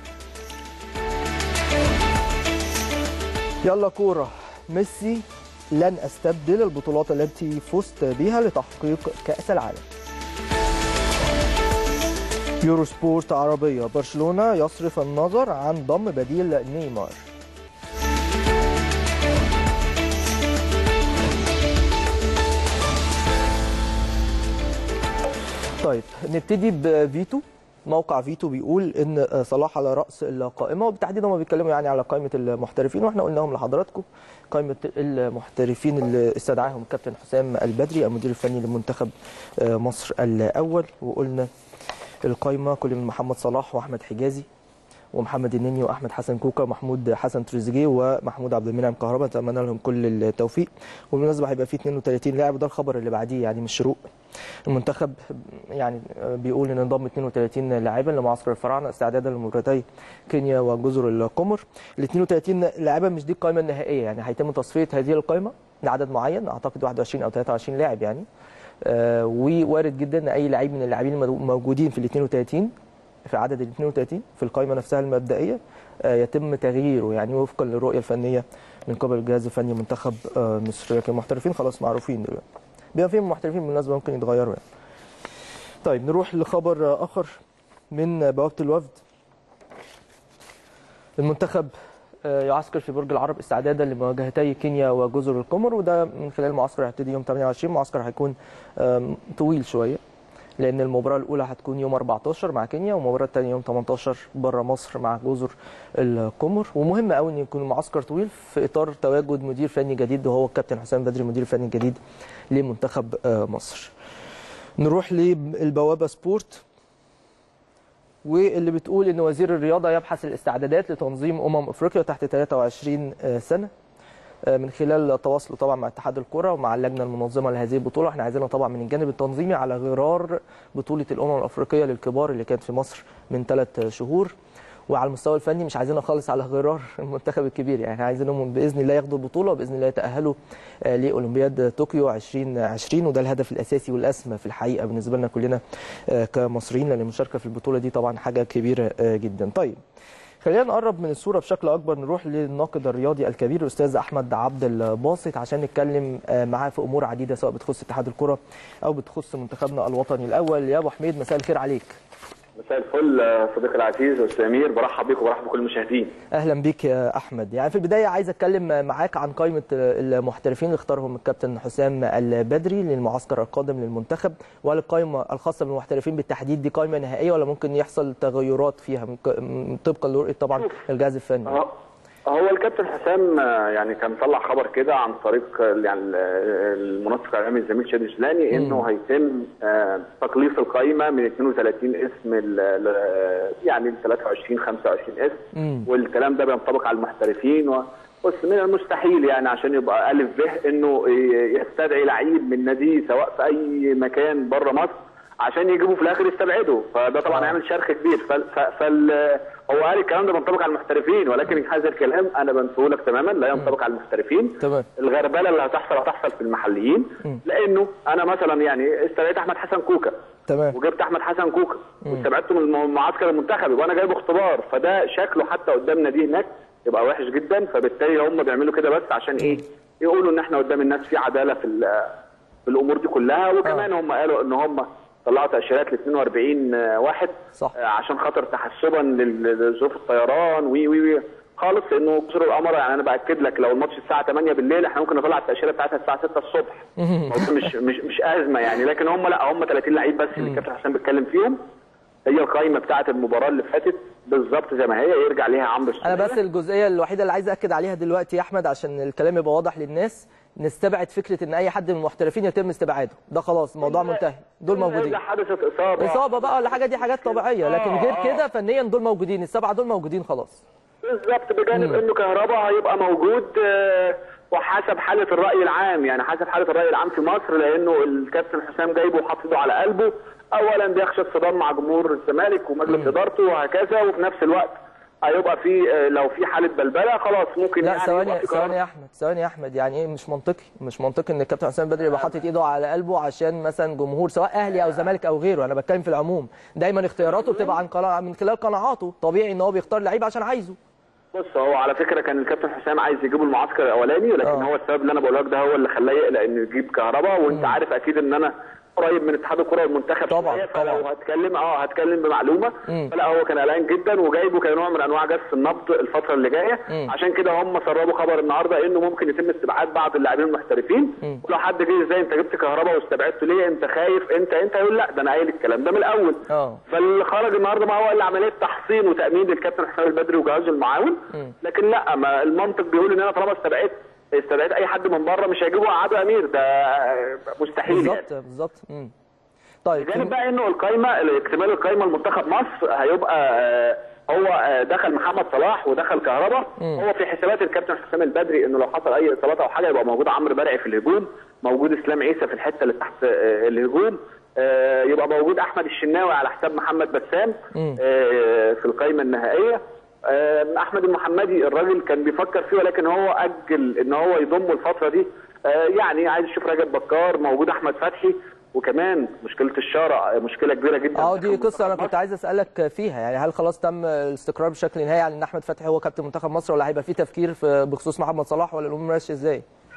يلا كورة ميسي لن استبدل البطولات التي فزت بها لتحقيق كأس العالم يورو سبورت عربية برشلونة يصرف النظر عن ضم بديل نيمار طيب نبتدي بفيتو موقع فيتو بيقول ان صلاح على راس القائمه وبالتحديد هم بيتكلموا يعني على قائمه المحترفين واحنا قلناهم لحضراتكم قائمه المحترفين اللي استدعاهم الكابتن حسام البدري المدير الفني لمنتخب مصر الاول وقلنا القائمه كل من محمد صلاح واحمد حجازي ومحمد النني واحمد حسن كوكا ومحمود حسن تريزيجيه ومحمود عبد المنعم كهربا اتمنى لهم كل التوفيق وبالمناسبه هيبقى في 32 لاعب وده الخبر اللي بعديه يعني مش شروق المنتخب يعني بيقول ان انضم 32 لاعبا لمعسكر الفراعنه استعدادا لمباراتي كينيا وجزر القمر ال 32 لاعبا مش دي القائمه النهائيه يعني هيتم تصفيه هذه القائمه لعدد معين اعتقد 21 او 23 لاعب يعني آه ووارد جدا ان اي لعيب من اللاعبين الموجودين في ال 32 في عدد ال 32 في القائمه نفسها المبدئيه آه يتم تغييره يعني وفقا للرؤيه الفنيه من قبل الجهاز الفني منتخب آه مصر لكن المحترفين خلاص معروفين دلوقتي بما فيهم محترفين بالمناسبه ممكن يتغيروا يعني. طيب نروح لخبر اخر من بوابه الوفد المنتخب يعسكر في برج العرب استعدادا لمواجهتي كينيا وجزر القمر وده من خلال معسكر هيبتدي يوم 28 معسكر هيكون طويل شويه لان المباراه الاولى هتكون يوم 14 مع كينيا والمباراه الثانيه يوم 18 بره مصر مع جزر القمر ومهم قوي ان يكون المعسكر طويل في اطار تواجد مدير فني جديد وهو الكابتن حسام بدري المدير الفني الجديد لمنتخب مصر نروح للبوابه سبورت واللي بتقول ان وزير الرياضه يبحث الاستعدادات لتنظيم امم افريقيا تحت 23 سنه من خلال تواصله طبعا مع اتحاد الكره ومع اللجنه المنظمه لهذه البطوله احنا عايزينها طبعا من الجانب التنظيمي على غرار بطوله الامم الافريقيه للكبار اللي كانت في مصر من ثلاث شهور وعلى المستوى الفني مش عايزينها خالص على غرار المنتخب الكبير يعني احنا عايزينهم باذن الله ياخدوا البطوله وباذن الله يتاهلوا لاولمبياد طوكيو 2020 وده الهدف الاساسي والاسمى في الحقيقه بالنسبه لنا كلنا كمصريين لان المشاركه في البطوله دي طبعا حاجه كبيره جدا طيب خلينا نقرب من الصوره بشكل اكبر نروح للناقد الرياضي الكبير الاستاذ احمد عبد الباسط عشان نتكلم معاه في امور عديده سواء بتخص اتحاد الكره او بتخص منتخبنا الوطني الاول يا ابو حميد مساء الخير عليك مساء الفل صديقي العزيز استاذ امير برحب بيك وبرحب بكل المشاهدين اهلا بيك يا احمد يعني في البدايه عايز اتكلم معاك عن قائمه المحترفين اللي اختارهم الكابتن حسام البدري للمعسكر القادم للمنتخب وهل القائمه الخاصه بالمحترفين بالتحديد دي قائمه نهائيه ولا ممكن يحصل تغيرات فيها طبقا لرؤيه طبعا الجهاز الفني هو الكابتن حسام يعني كان طلع خبر كده عن طريق يعني المنسق الاعلامي الزميل شادي جلاني انه هيتم تقليص القائمه من 32 اسم يعني ل 23 25 اسم والكلام ده بينطبق على المحترفين بص من المستحيل يعني عشان يبقى الف به انه يستدعي لعيب من ناديه سواء في اي مكان بره مصر عشان يجيبوا في الاخر يستبعدوا فده طبعا هيعمل شرخ كبير فال هو قال الكلام ده بينطبق على المحترفين ولكن هذا الكلام انا بنسوه لك تماما لا ينطبق على المحترفين تمام الغربله اللي هتحصل هتحصل في المحليين م. لانه انا مثلا يعني استدعيت احمد حسن كوكا تمام وجبت احمد حسن كوكا واستبعدته من معسكر المنتخب وانا جايبه اختبار فده شكله حتى قدام ناديه هناك يبقى وحش جدا فبالتالي هم بيعملوا كده بس عشان ايه يقولوا ان احنا قدام الناس في عداله في في الامور دي كلها وكمان هم قالوا ان هم طلعوا تاشيرات ل 42 واحد صح. عشان خاطر تحسبا لظروف الطيران وي وي وي خالص لانه جزر القمر يعني انا باكد لك لو الماتش الساعه 8 بالليل احنا ممكن نطلع التاشيره بتاعتها الساعه 6 الصبح الموضوع مش مش مش ازمه يعني لكن هم لا هم 30 لعيب بس اللي الكابتن حسام بيتكلم فيهم هي القائمه بتاعه المباراه اللي فاتت بالظبط زي ما هي يرجع ليها عمرو انا السولية. بس الجزئيه الوحيده اللي عايز اكد عليها دلوقتي يا احمد عشان الكلام يبقى واضح للناس نستبعد فكره ان اي حد من المحترفين يتم استبعاده ده خلاص الموضوع منتهي دول موجودين اذا حدثت اصابه اصابه بقى ولا حاجه دي حاجات طبيعيه لكن آه، غير آه. كده فنيا دول موجودين السبعه دول موجودين خلاص بالظبط بجانب انه كهربا هيبقى موجود آه، وحسب حاله الراي العام يعني حسب حاله الراي العام في مصر لانه الكابتن حسام جايبه وحاطه على قلبه اولا بيخشى الصدام مع جمهور الزمالك ومجلس ادارته وهكذا وفي نفس الوقت هيبقى في آه، لو في حاله بلبله خلاص ممكن لا يعني ثواني يبقى في ثواني قرار. يا احمد ثواني يا احمد يعني ايه مش منطقي مش منطقي ان الكابتن حسام بدري يبقى حاطط ايده على قلبه عشان مثلا جمهور سواء اهلي او زمالك او غيره انا بتكلم في العموم دايما اختياراته بتبقى عن قناع من خلال قناعاته طبيعي ان هو بيختار لعيب عشان عايزه بص هو على فكره كان الكابتن حسام عايز يجيبه المعسكر الاولاني لكن آه. هو السبب اللي انا بقوله لك ده هو اللي خلاه يقلق انه يجيب كهربا وانت عارف اكيد ان انا قريب من اتحاد الكره والمنتخب طبعاً، شوية، فلو طبعاً. هتكلم اه هتكلم بمعلومه مم. فلا هو كان قلقان جدا وجايبه كنوع من انواع جس النبض الفتره اللي جايه مم. عشان كده هم سربوا خبر النهارده انه ممكن يتم استبعاد بعض اللاعبين المحترفين مم. ولو حد جه ازاي انت جبت كهربا واستبعدته ليه انت خايف انت انت يقول لا ده انا قايل الكلام ده من الاول اه فاللي خرج النهارده ما هو الا عمليه تحصين وتامين للكابتن حسام البدري وجهازه المعاون مم. لكن لا ما المنطق بيقول ان انا طالما استبعدت استبعدت اي حد من بره مش هيجيبوا قعدوا امير ده مستحيل يعني. بالظبط بالظبط مم. طيب بجانب بقى انه القايمه اكتمال القايمه المنتخب مصر هيبقى آه، هو آه، دخل محمد صلاح ودخل كهربا مم. هو في حسابات الكابتن حسام البدري انه لو حصل اي اصابات او حاجه يبقى موجود عمرو مرعي في الهجوم موجود اسلام عيسى في الحته اللي تحت آه، الهجوم آه، يبقى موجود احمد الشناوي على حساب محمد بسام مم. آه، في القايمه النهائيه آه، احمد المحمدي الراجل كان بيفكر فيه ولكن هو اجل ان هو يضمه الفتره دي آه، يعني عايز يشوف رجب بكار موجود احمد فتحي وكمان مشكله الشارع مشكله كبيره جدا اه دي منتخب قصه انا مصر. كنت عايز اسالك فيها يعني هل خلاص تم الاستقرار بشكل نهائي على ان احمد فتحي هو كابتن منتخب مصر ولا هيبقى في تفكير في بخصوص محمد صلاح ولا الامور ماشيه ازاي؟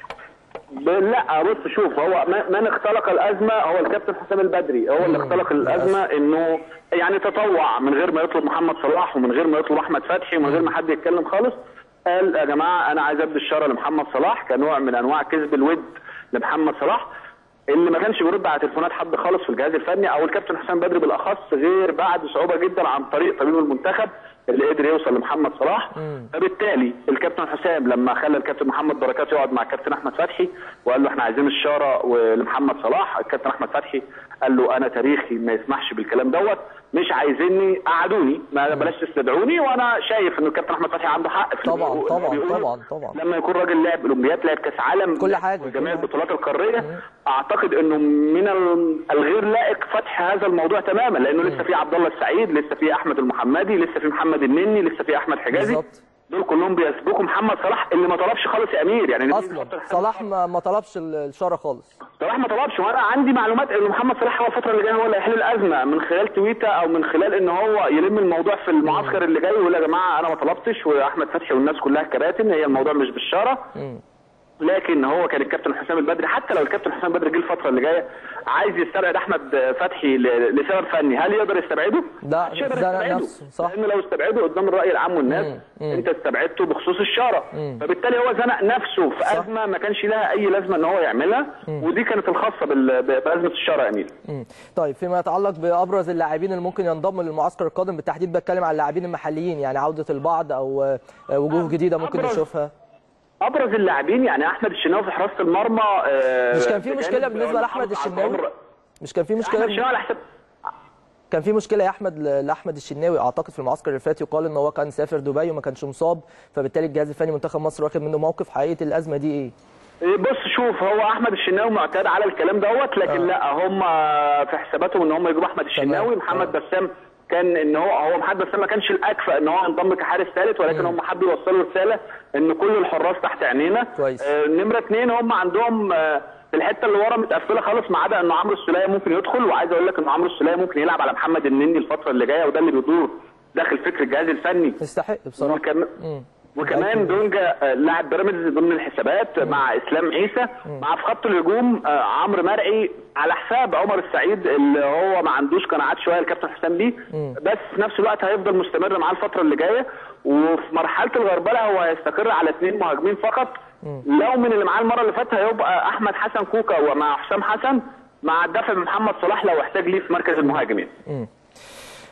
ب- لا بص شوف هو ما- من اختلق الازمه هو الكابتن حسام البدري هو اللي اختلق الازمه انه يعني تطوع من غير ما يطلب محمد صلاح ومن غير ما يطلب احمد فتحي ومن غير ما حد يتكلم خالص قال يا جماعه انا عايز ادي الشاره لمحمد صلاح كنوع من انواع كسب الود لمحمد صلاح اللي ما كانش بيرد على تليفونات حد خالص في الجهاز الفني او الكابتن حسام بدري بالاخص غير بعد صعوبه جدا عن طريق طبيب المنتخب اللي قدر يوصل لمحمد صلاح مم. فبالتالي الكابتن حسام لما خلى الكابتن محمد بركات يقعد مع الكابتن احمد فتحي وقال له احنا عايزين الشاره لمحمد صلاح الكابتن احمد فتحي قال له انا تاريخي ما يسمحش بالكلام دوت مش عايزيني قعدوني ما بلاش تستدعوني وانا شايف ان الكابتن احمد فتحي عنده حق في اللي طبعاً، بيقول- طبعاً، بيقوله. طبعاً، طبعاً. لما يكون راجل لعب اولمبياد لعب كاس عالم كل حاجة، كل جميع حاجة. البطولات القاريه اعتقد انه من ال- الغير لائق فتح هذا الموضوع تماما لانه لسه في عبد الله السعيد لسه في احمد المحمدي لسه في محمد النني لسه في احمد حجازي بالظبط. دول كلهم بيسبقوا محمد صلاح اللي ما طلبش خالص يا امير يعني نبتدي نحط اصلا الحساب. صلاح ما ما طلبش ال- الشاره خالص صلاح ما طلبش وانا عندي معلومات ان محمد صلاح هو الفتره اللي جايه هو اللي هيحل الازمه من خلال تويته او من خلال ان هو يلم الموضوع في المعسكر اللي جاي ويقول يا جماعه انا ما طلبتش واحمد فتحي والناس كلها كباتن هي الموضوع مش بالشاره مم. لكن هو كان الكابتن حسام البدري حتى لو الكابتن حسام البدري جه الفتره اللي جايه عايز يستبعد احمد فتحي ل- لسبب فني هل يقدر يستبعده؟ ده- مش يقدر ده يستبعده. نفسه، صح. لانه لو استبعده قدام الراي العام والناس مم، مم. انت استبعدته بخصوص الشاره مم. فبالتالي هو زنق نفسه في صح. ازمه ما كانش لها اي لازمه ان هو يعملها ودي كانت الخاصه بال- ب- بازمه الشاره يا امير مم. طيب فيما يتعلق بابرز اللاعبين اللي ممكن ينضموا للمعسكر القادم بالتحديد بتكلم عن اللاعبين المحليين يعني عوده البعض او آه، وجوه جديده ممكن أبرز. نشوفها ابرز اللاعبين يعني احمد الشناوي في حراسه المرمى آه، مش كان في بجانب مشكله بالنسبه لاحمد محافظ على الشناوي العمر. مش كان في احمد مشكله الشناوي على حساب كان في مشكله يا احمد ل- لاحمد الشناوي اعتقد في المعسكر اللي فات يقال ان هو كان سافر دبي وما كانش مصاب فبالتالي الجهاز الفني منتخب مصر واخد منه موقف حقيقه الازمه دي ايه إيه بص شوف هو احمد الشناوي معتاد على الكلام دوت لكن آه. لا هم في حساباتهم ان هم يجيبوا احمد الشناوي محمد آه. بسام كان ان هو هو محمد بسام ما كانش الاكفأ ان هو ينضم كحارس ثالث ولكن هم حبوا يوصلوا رساله ان كل الحراس تحت عينينا كويس. آه نمره اثنين هم عندهم آه في الحته اللي ورا متقفله خالص ما عدا ان عمرو السوليه ممكن يدخل وعايز اقول لك ان عمرو السوليه ممكن يلعب على محمد النني الفتره اللي جايه وده اللي بيدور داخل فكر الجهاز الفني يستحق بصراحه وكم... مم. وكمان دونجا آه، لاعب بيراميدز ضمن الحسابات مع اسلام عيسى مع في خط الهجوم آه، عمرو مرعي على حساب عمر السعيد اللي هو ما عندوش قناعات شويه الكابتن حسام ليه بس في نفس الوقت هيفضل مستمر معاه الفتره اللي جايه وفي مرحله الغربله هو هيستقر على اثنين مهاجمين فقط لو من اللي معاه المره اللي فاتت هيبقى احمد حسن كوكا ومع حسام حسن مع الدفع بمحمد صلاح لو احتاج ليه في مركز المهاجمين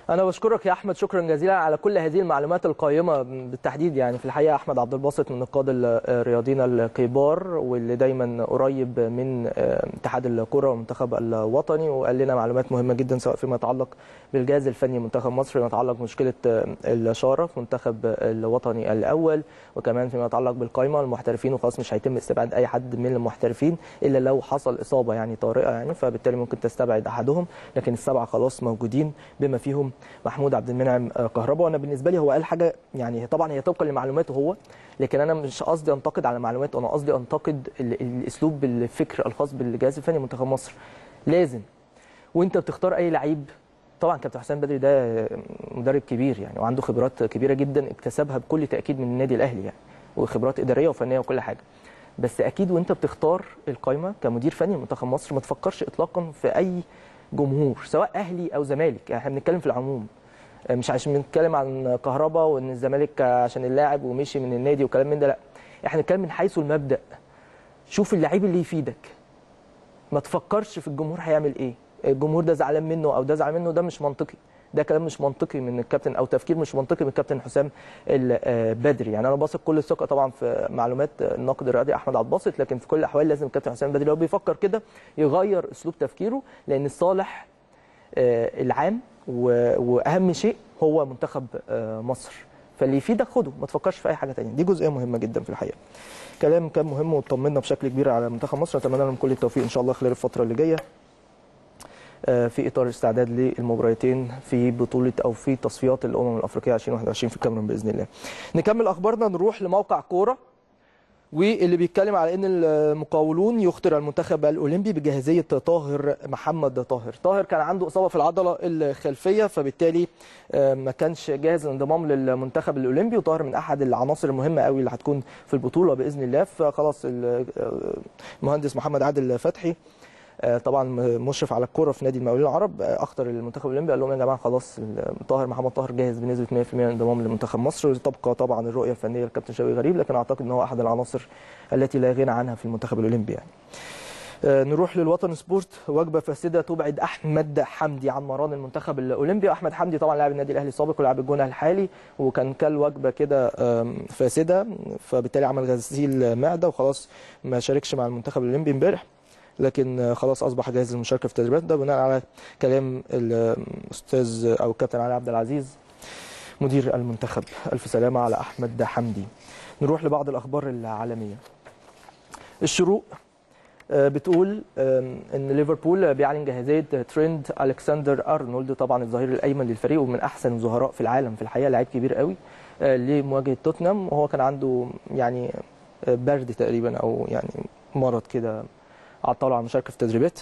انا بشكرك يا احمد شكرا جزيلا على كل هذه المعلومات القيمه بالتحديد يعني في الحقيقه احمد عبد الباسط من النقاد الرياضيين الكبار واللي دايما قريب من اتحاد الكره والمنتخب الوطني وقال لنا معلومات مهمه جدا سواء فيما يتعلق بالجهاز الفني منتخب مصر فيما يتعلق بمشكله الاشاره في المنتخب الوطني الاول وكمان فيما يتعلق بالقائمه المحترفين وخلاص مش هيتم استبعاد اي حد من المحترفين الا لو حصل اصابه يعني طارئه يعني فبالتالي ممكن تستبعد احدهم لكن السبعه خلاص موجودين بما فيهم محمود عبد المنعم كهربا وانا بالنسبه لي هو قال حاجه يعني طبعا هي طبقا لمعلوماته هو لكن انا مش قصدي انتقد على معلوماته انا قصدي انتقد الاسلوب الفكر الخاص بالجهاز الفني منتخب مصر لازم وانت بتختار اي لعيب طبعا كابتن حسام بدري ده مدرب كبير يعني وعنده خبرات كبيره جدا اكتسبها بكل تاكيد من النادي الاهلي يعني وخبرات اداريه وفنيه وكل حاجه بس اكيد وانت بتختار القائمه كمدير فني منتخب مصر ما تفكرش اطلاقا في اي جمهور سواء اهلي او زمالك يعني احنا بنتكلم في العموم مش عشان بنتكلم عن كهربا وان الزمالك عشان اللاعب ومشي من النادي وكلام من ده لا احنا بنتكلم من حيث المبدا شوف اللعيب اللي يفيدك ما تفكرش في الجمهور هيعمل ايه الجمهور ده زعلان منه او ده زعلان منه ده مش منطقي ده كلام مش منطقي من الكابتن او تفكير مش منطقي من الكابتن حسام البدري يعني انا باثق كل الثقه طبعا في معلومات الناقد الرياضي احمد عبد الباسط لكن في كل الاحوال لازم الكابتن حسام البدري لو بيفكر كده يغير اسلوب تفكيره لان الصالح العام واهم شيء هو منتخب مصر فاللي يفيدك خده ما تفكرش في اي حاجه ثانيه دي جزئيه مهمه جدا في الحقيقه كلام كان مهم وطمنا بشكل كبير على منتخب مصر نتمنى لهم كل التوفيق ان شاء الله خلال الفتره اللي جايه في اطار الاستعداد للمباراتين في بطوله او في تصفيات الامم الافريقيه 2021 في الكاميرون باذن الله. نكمل اخبارنا نروح لموقع كوره واللي بيتكلم على ان المقاولون يخطر المنتخب الاولمبي بجاهزيه طاهر محمد طاهر، طاهر كان عنده اصابه في العضله الخلفيه فبالتالي ما كانش جاهز للانضمام للمنتخب الاولمبي وطاهر من احد العناصر المهمه قوي اللي هتكون في البطوله باذن الله فخلاص المهندس محمد عادل فتحي طبعا مشرف على الكوره في نادي المقاولين العرب اخطر المنتخب الاولمبي قال لهم يا جماعه خلاص طاهر محمد طاهر جاهز بنسبه 100% للانضمام لمنتخب مصر تبقى طبعا الرؤيه الفنيه للكابتن شوقي غريب لكن اعتقد ان هو احد العناصر التي لا غنى عنها في المنتخب الاولمبي يعني. نروح للوطن سبورت وجبه فاسده تبعد احمد حمدي عن مران المنتخب الاولمبي احمد حمدي طبعا لاعب النادي الاهلي السابق ولاعب الجونه الحالي وكان كل وجبه كده فاسده فبالتالي عمل غسيل معده وخلاص ما شاركش مع المنتخب الاولمبي امبارح لكن خلاص اصبح جاهز للمشاركه في التدريبات ده بناء على كلام الاستاذ او الكابتن علي عبد العزيز مدير المنتخب الف سلامه على احمد حمدي نروح لبعض الاخبار العالميه الشروق بتقول ان ليفربول بيعلن جاهزيه تريند الكسندر ارنولد طبعا الظهير الايمن للفريق ومن احسن الظهراء في العالم في الحقيقه لعيب كبير قوي لمواجهه توتنهام وهو كان عنده يعني برد تقريبا او يعني مرض كده عطله عن المشاركه في التدريبات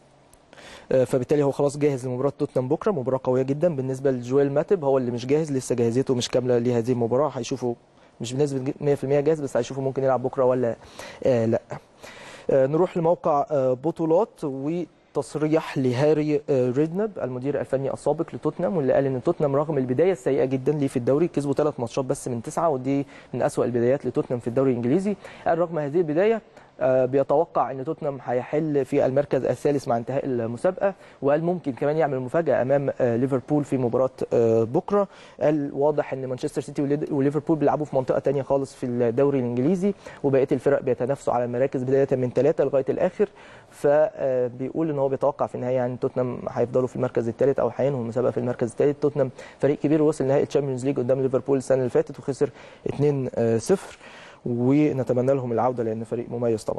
فبالتالي هو خلاص جاهز لمباراه توتنهام بكره مباراه قويه جدا بالنسبه لجويل ماتب هو اللي مش جاهز لسه جاهزيته مش كامله لهذه المباراه هيشوفوا مش بنسبه 100% جاهز بس هيشوفوا ممكن يلعب بكره ولا آه لا آه نروح لموقع آه بطولات وتصريح لهاري ريدنب المدير الفني السابق لتوتنهام واللي قال ان توتنهام رغم البدايه السيئه جدا ليه في الدوري كسبوا ثلاث ماتشات بس من تسعه ودي من اسوا البدايات لتوتنهام في الدوري الانجليزي قال رغم هذه البدايه بيتوقع ان توتنهام هيحل في المركز الثالث مع انتهاء المسابقه وقال ممكن كمان يعمل مفاجاه امام ليفربول في مباراه بكره قال واضح ان مانشستر سيتي وليفربول بيلعبوا في منطقه ثانيه خالص في الدوري الانجليزي وبقيه الفرق بيتنافسوا على المراكز بدايه من ثلاثه لغايه الاخر فبيقول ان هو بيتوقع في النهايه يعني توتنهام هيفضلوا في المركز الثالث او هينهوا المسابقه في المركز الثالث توتنهام فريق كبير وصل نهائي الشامبيونز ليج قدام ليفربول السنه اللي فاتت وخسر 2-0 ونتمنى لهم العوده لان فريق مميز طبعا.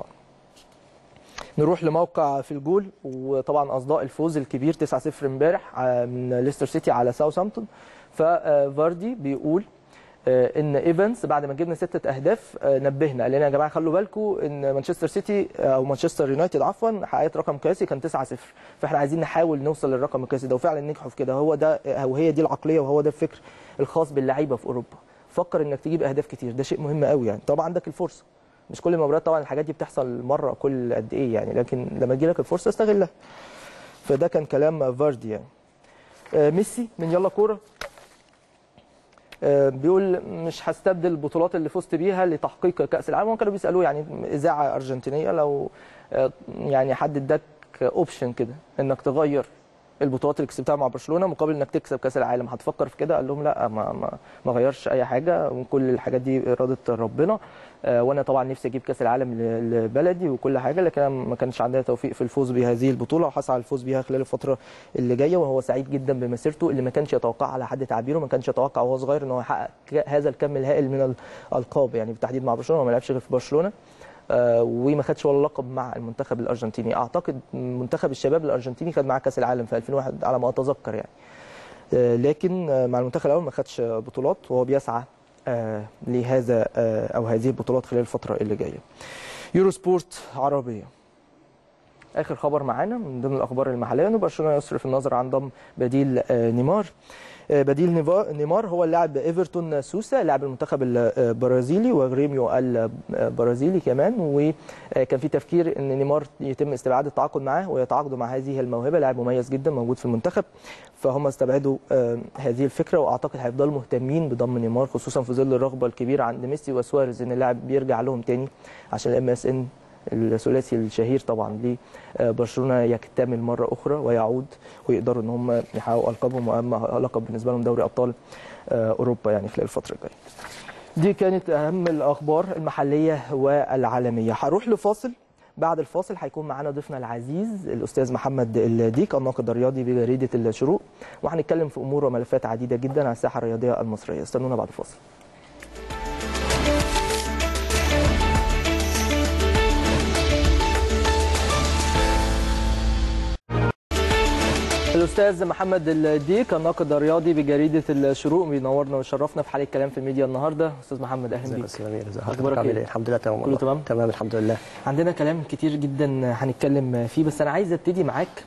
نروح لموقع في الجول وطبعا اصداء الفوز الكبير 9-0 امبارح من ليستر سيتي على ساوثهامبتون ففاردي بيقول ان ايفنز بعد ما جبنا سته اهداف نبهنا قال لنا يا جماعه خلوا بالكم ان مانشستر سيتي او مانشستر يونايتد عفوا حققت رقم قياسي كان 9-0 فاحنا عايزين نحاول نوصل للرقم القياسي ده وفعلا نجحوا في كده هو ده وهي دي العقليه وهو ده الفكر الخاص باللعيبه في اوروبا فكر انك تجيب اهداف كتير ده شيء مهم قوي يعني طبعا عندك الفرصه مش كل المباريات طبعا الحاجات دي بتحصل مره كل قد ايه يعني لكن لما تجي لك الفرصه استغلها فده كان كلام فاردي يعني آه ميسي من يلا كوره آه بيقول مش هستبدل البطولات اللي فزت بيها لتحقيق كاس العالم وكانوا بيسالوه يعني اذاعه ارجنتينيه لو آه يعني حد اداك اوبشن كده انك تغير البطولات اللي كسبتها مع برشلونه مقابل انك تكسب كاس العالم هتفكر في كده قال لهم لا ما ما, ما غيرش اي حاجه وكل الحاجات دي اراده ربنا آه، وانا طبعا نفسي اجيب كاس العالم ل- لبلدي وكل حاجه لكن أنا ما كانش عندنا توفيق في الفوز بهذه البطوله وحصل على الفوز بيها خلال الفتره اللي جايه وهو سعيد جدا بمسيرته اللي ما كانش يتوقعها على حد تعبيره ما كانش يتوقع وهو صغير ان هو يحقق ك- هذا الكم الهائل من الالقاب يعني بالتحديد مع برشلونه وما لعبش غير في برشلونه آه، وما خدش ولا لقب مع المنتخب الارجنتيني اعتقد منتخب الشباب الارجنتيني خد معاه كاس العالم في 2001 على ما اتذكر يعني آه، لكن آه، مع المنتخب الاول ما خدش بطولات وهو بيسعى آه، لهذا آه، او هذه البطولات خلال الفتره اللي جايه يورو سبورت عربيه اخر خبر معانا من ضمن الاخبار المحليه ان برشلونه يصرف النظر عن ضم بديل آه، نيمار آه، بديل نيفا- نيمار هو اللاعب ايفرتون سوسا لاعب المنتخب البرازيلي وغريميو البرازيلي كمان وكان في تفكير ان نيمار يتم استبعاد التعاقد معاه ويتعاقدوا مع هذه الموهبه لاعب مميز جدا موجود في المنتخب فهم استبعدوا آه، هذه الفكره واعتقد هيفضلوا مهتمين بضم نيمار خصوصا في ظل الرغبه الكبيره عند ميسي وسواريز ان اللاعب بيرجع لهم تاني عشان الام اس ان الثلاثي الشهير طبعا لبرشلونه يكتمل مره اخرى ويعود ويقدروا ان هم يحققوا القابهم واهم لقب بالنسبه لهم دوري ابطال آه، اوروبا يعني خلال الفتره الجايه. دي كانت اهم الاخبار المحليه والعالميه هروح لفاصل بعد الفاصل هيكون معانا ضيفنا العزيز الاستاذ محمد الديك الناقد الرياضي بجريده الشروق وهنتكلم في امور وملفات عديده جدا على الساحه الرياضيه المصريه استنونا بعد الفاصل الاستاذ محمد الديك الناقد الرياضي بجريده الشروق بينورنا ويشرفنا في حلقه كلام في الميديا النهارده استاذ محمد اهلا ازيك يا بيك استاذ امير ازي أخبارك حضرتك عامل إيه؟ ايه الحمد لله تمام كله والله. تمام؟ تمام الحمد لله عندنا كلام كتير جدا هنتكلم فيه بس انا عايز ابتدي معاك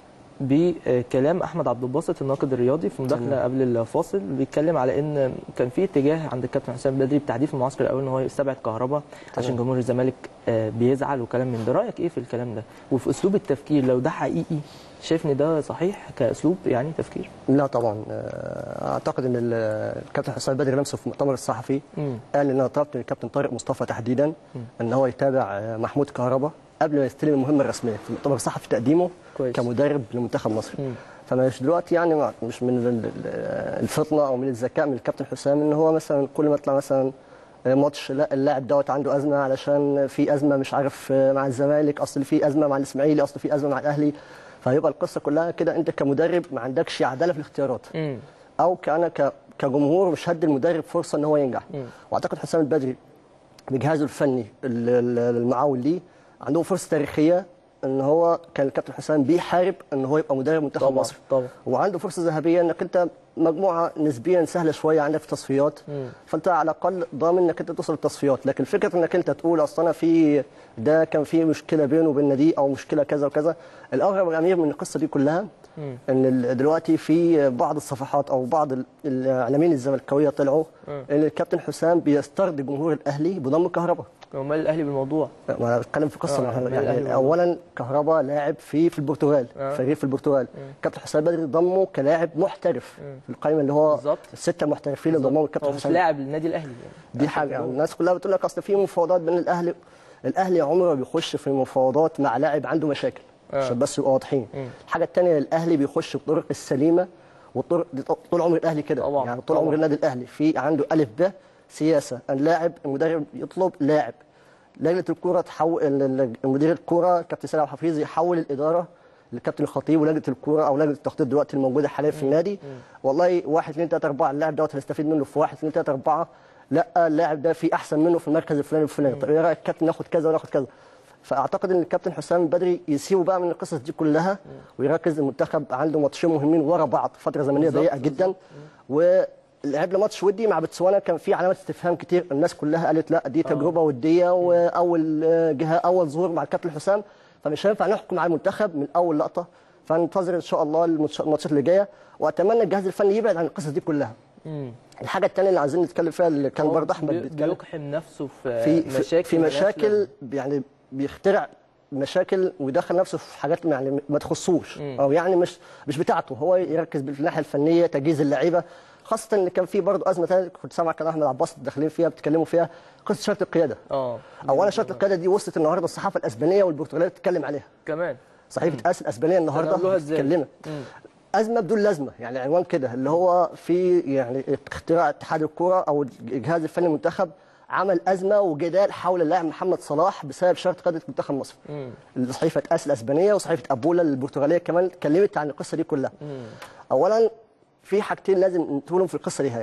بكلام احمد عبد الباسط الناقد الرياضي في مداخله تمام. قبل الفاصل بيتكلم على ان كان في اتجاه عند الكابتن حسام بدري بتحديد في المعسكر الاول ان هو يستبعد كهربا عشان جمهور الزمالك آه، بيزعل وكلام من ده رايك ايه في الكلام ده وفي اسلوب التفكير لو ده حقيقي شايف ان ده صحيح كاسلوب يعني تفكير لا طبعا آه، اعتقد ان ال- الكابتن حسام بدري نفسه في المؤتمر الصحفي مم. قال ان انا طلبت من الكابتن طارق مصطفى تحديدا ان هو يتابع آه، محمود كهربا قبل ما يستلم المهمه الرسميه في المؤتمر الصحفي تقديمه كويس. كمدرب لمنتخب مصر مم. فمش دلوقتي يعني ما- مش من ال- ال- الفطنه او من الذكاء من الكابتن حسام ان هو مثلا كل ما يطلع مثلا ماتش لا اللاعب دوت عنده ازمه علشان في ازمه مش عارف مع الزمالك اصل في ازمه مع الاسماعيلي اصل في ازمه مع الاهلي فيبقى القصه كلها كده انت كمدرب ما عندكش عداله في الاختيارات مم. او كان ك- كجمهور مش هدي المدرب فرصه ان هو ينجح واعتقد حسام البدري بجهازه الفني ال- ال- المعاون ليه عندهم فرصه تاريخيه ان هو كان الكابتن حسام بيحارب ان هو يبقى مدرب منتخب طبعا مصر طبعا وعنده فرصه ذهبيه انك انت مجموعه نسبيا سهله شويه عندك في التصفيات فانت على الاقل ضامن انك انت توصل للتصفيات لكن فكره انك انت تقول اصل انا في ده كان في مشكله بينه وبين نادي او مشكله كذا وكذا الاغرب يا امير من القصه دي كلها ان ال- دلوقتي في بعض الصفحات او بعض ال- الاعلاميين الزملكاويه طلعوا ان الكابتن حسام بيسترضي جمهور الاهلي بضم كهرباء امال الاهلي بالموضوع ما انا بتكلم في قصه آه، ما- مال الأهلي يعني والله. اولا كهربا لاعب في في البرتغال آه. فريق في البرتغال كابتن حسام بدري ضمه كلاعب محترف في القائمه اللي هو بالظبط. السته محترفين اللي ضمهم هو الكابتن مش حسام لاعب للنادي الاهلي يعني. دي حاجه يعني الناس كلها بتقول لك اصل في مفاوضات بين الاهلي الاهلي عمره ما بيخش في مفاوضات مع لاعب عنده مشاكل آه. عشان بس يبقوا واضحين الحاجه الثانيه الاهلي بيخش بالطرق السليمه والطرق دي طول عمر الاهلي كده طبعاً، يعني طول طبعاً. عمر النادي الاهلي في عنده الف ب سياسه اللاعب المدرب يطلب لاعب لجنه الكوره تحول ال- ال- مدير الكوره كابتن سلام حفيظ يحول الاداره للكابتن الخطيب ولجنه الكوره او لجنه التخطيط دلوقتي الموجوده حاليا في النادي والله 1 2 3 4 اللاعب دوت هنستفيد منه في 1 2 3 4 لا اللاعب ده في احسن منه في المركز الفلاني الفلاني طب ايه رايك الكابتن ناخد كذا وناخد كذا فاعتقد ان الكابتن حسام بدري يسيبه بقى من القصص دي كلها ويركز المنتخب عنده ماتشين مهمين ورا بعض فتره زمنيه بالظبط، ضيقه جدا ولعب له ماتش ودي مع بتسوانا كان في علامات استفهام كتير الناس كلها قالت لا دي تجربه وديه واول آه، جهه اول ظهور مع الكابتن حسام فمش هينفع نحكم على المنتخب من اول لقطه فننتظر ان شاء الله الماتش- الماتشات اللي جايه واتمنى الجهاز الفني يبعد عن القصص دي كلها مم. الحاجه الثانيه اللي عايزين نتكلم فيها اللي كان هو برضه احمد بي- بيتكلم بيقحم نفسه في في في مشاكل في ملهاش مشاكل لازمة. يعني بيخترع مشاكل ويدخل نفسه في حاجات يعني ما تخصوش او يعني مش مش بتاعته هو يركز في الناحيه الفنيه تجهيز اللعيبه خاصه ان كان في برضه ازمه ثانيه كنت سامع كان احمد عباس داخلين فيها بيتكلموا فيها قصه شرط القياده اه اولا شرط القياده دي وصلت النهارده الصحافه الاسبانيه والبرتغاليه بتتكلم عليها كمان صحيفه اس الاسبانيه النهارده عملوها إزاي؟ بتتكلم ازمه بدون لازمه يعني عنوان كده اللي هو في يعني اختراع اتحاد الكوره او الجهاز الفني المنتخب عمل ازمه وجدال حول اللاعب محمد صلاح بسبب شرط قياده منتخب مصر. صحيفه اس الاسبانيه وصحيفه ابولا البرتغاليه كمان اتكلمت عن القصه دي كلها. اولا في حاجتين لازم نقولهم في القصه دي هي.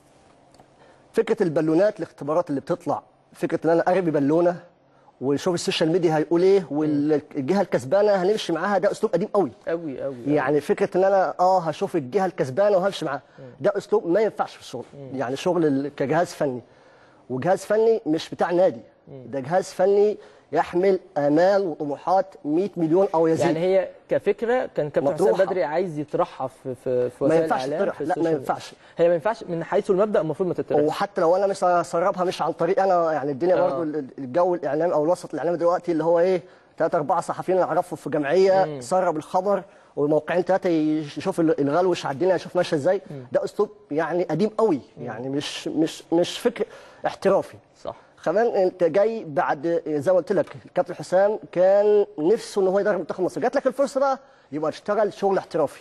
فكره البالونات الاختبارات اللي بتطلع فكره ان انا ارمي بالونه ونشوف السوشيال ميديا هيقول ايه والجهه الكسبانه هنمشي معاها ده اسلوب قديم قوي قوي قوي يعني فكره ان انا اه هشوف الجهه الكسبانه وهمشي معاها ده اسلوب ما ينفعش في الشغل يعني شغل ال- كجهاز فني وجهاز فني مش بتاع نادي ده جهاز فني يحمل امال وطموحات 100 مليون او يزيد يعني هي كفكره كان كابتن حسام مطروحة. بدري عايز يطرحها في في, في ما وسائل ينفعش الاعلام تطرح. في لا، ما السوشيال ينفعش. هي ما ينفعش من حيث المبدا المفروض ما تطرحش وحتى لو انا مش هسربها مش عن طريق انا يعني الدنيا آه. برضو ال- الجو الاعلامي او الوسط الاعلامي دلوقتي اللي هو ايه ثلاثة أربعة صحفيين نعرفهم في جمعية سرب الخبر وموقعين ثلاثة يشوف ال- الغلوش على الدنيا يشوف ماشية ازاي ده أسلوب يعني قديم قوي يعني مش مش مش فكر احترافي صح كمان انت جاي بعد زي ما قلت لك الكابتن حسام كان نفسه ان هو يدرب منتخب مصر جات لك الفرصه بقى يبقى تشتغل شغل احترافي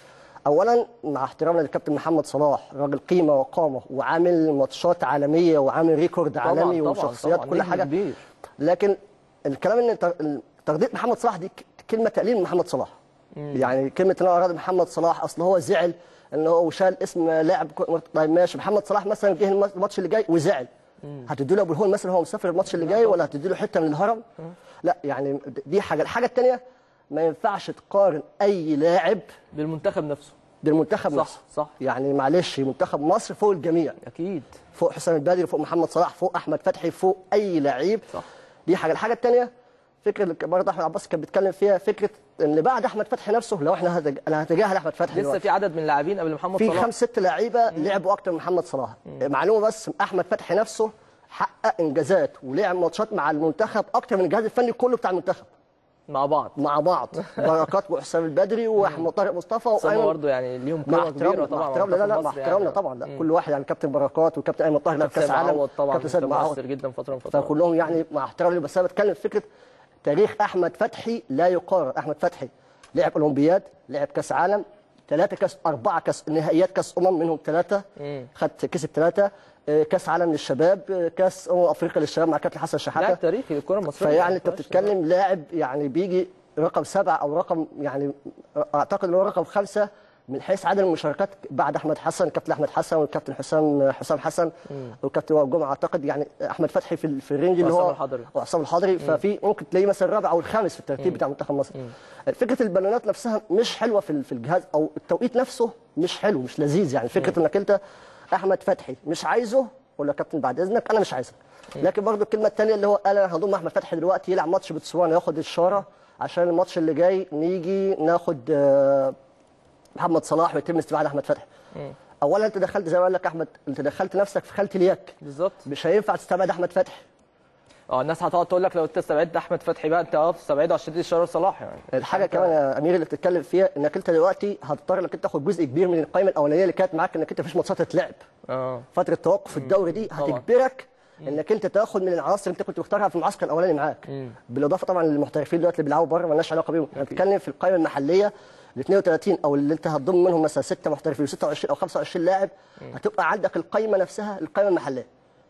اولا مع احترامنا للكابتن محمد صلاح راجل قيمه وقامه وعامل ماتشات عالميه وعامل ريكورد طبعاً، عالمي طبعاً، وشخصيات طبعاً، كل نجم حاجه كبير. لكن الكلام ان تر- ترضيه محمد صلاح دي ك- كلمه تقليل من محمد صلاح يعني كلمه ان انا اراضي محمد صلاح اصل هو زعل ان هو شال اسم لاعب كو- طيب ماشي محمد صلاح مثلا جه الم- الماتش اللي جاي وزعل هتدي له ابو الهول مثلا هو مسافر الماتش اللي جاي ولا هتدي له حته من الهرم لا يعني دي حاجه الحاجه الثانيه ما ينفعش تقارن اي لاعب بالمنتخب نفسه بالمنتخب صح، نفسه صح. يعني معلش منتخب مصر فوق الجميع اكيد فوق حسام البدري فوق محمد صلاح فوق احمد فتحي فوق اي لعيب صح. دي حاجه الحاجه الثانيه فكره اللي برضه احمد عباس كان بيتكلم فيها فكره ان بعد احمد فتحي نفسه لو احنا هتج... انا هتجاهل احمد فتحي لسه دلوقتي. في عدد من اللاعبين قبل محمد في صلاح خمس ست لعيبه لعبوا اكتر من محمد صلاح معلومه بس احمد فتحي نفسه حقق انجازات ولعب ماتشات مع المنتخب اكتر من الجهاز الفني كله بتاع المنتخب مع بعض مع بعض بركات وحسام البدري واحمد طارق مصطفى ثم وايمن برضه يعني ليهم مع قيمه كبيره احترامنا طبعا مع احترامنا لا لا منتخب مع مصر احترامنا يعني. طبعا لا كل واحد يعني كابتن بركات وكابتن ايمن طاهر لعب كاس كابتن عالم معوض طبعا كابتن سيد كان معوض مؤثر جدا فتره من فترات فكلهم يعني مع احترامي بس انا بتكلم في فكره تاريخ احمد فتحي لا يقارن احمد فتحي لعب اولمبياد لعب كاس عالم ثلاثه كاس اربعه كاس نهائيات كاس امم منهم ثلاثه خد كسب ثلاثه آه، كاس عالم للشباب آه، كاس امم افريقيا للشباب مع كابتن حسن لاعب شحاته تاريخي للكره المصريه فيعني انت ما فيهاش بتتكلم لاعب يعني بيجي رقم سبعه او رقم يعني اعتقد ان هو رقم خمسه من حيث عدد المشاركات بعد احمد حسن كابتن احمد حسن والكابتن حسام حسام حسن والكابتن وائل جمعه اعتقد يعني احمد فتحي في في الرينج اللي وعصام هو الحضري. وعصام الحضري ففي ممكن تلاقيه مثلا الرابع او الخامس في الترتيب بتاع منتخب مصر فكره البالونات نفسها مش حلوه في في الجهاز او التوقيت نفسه مش حلو مش لذيذ يعني فكره انك انت احمد فتحي مش عايزه ولا يا كابتن بعد اذنك انا مش عايزك لكن برضو الكلمه الثانيه اللي هو قال انا هضم احمد فتحي دلوقتي يلعب ماتش بتسوانا ياخد الشاره عشان الماتش اللي جاي نيجي ناخد آه، محمد صلاح ويتم استبعاد احمد فتحي اولا انت دخلت زي ما قال لك احمد انت دخلت نفسك في خالة اليك بالظبط مش هينفع تستبعد احمد فتحي اه الناس هتقعد تقول لك لو انت استبعدت احمد فتحي بقى انت اه تستبعده عشان تدي اشاره صلاح يعني الحاجه كمان يا امير اللي بتتكلم فيها انك انت دلوقتي هتضطر انك انت تاخد جزء كبير من القائمه الاولانيه اللي كانت معاك انك انت مفيش ماتشات تتلعب اه فتره توقف الدوري دي طبعا. هتجبرك انك انت تاخد من العناصر اللي انت كنت مختارها في المعسكر الاولاني معاك بالاضافه طبعا للمحترفين دلوقتي اللي بيلعبوا بره مالناش علاقه بيهم احنا بنتكلم في القائمه المحليه ال 32 او اللي انت هتضم منهم مثلا سته محترفين و26 او 25 لاعب هتبقى عندك القائمه نفسها القائمه المحليه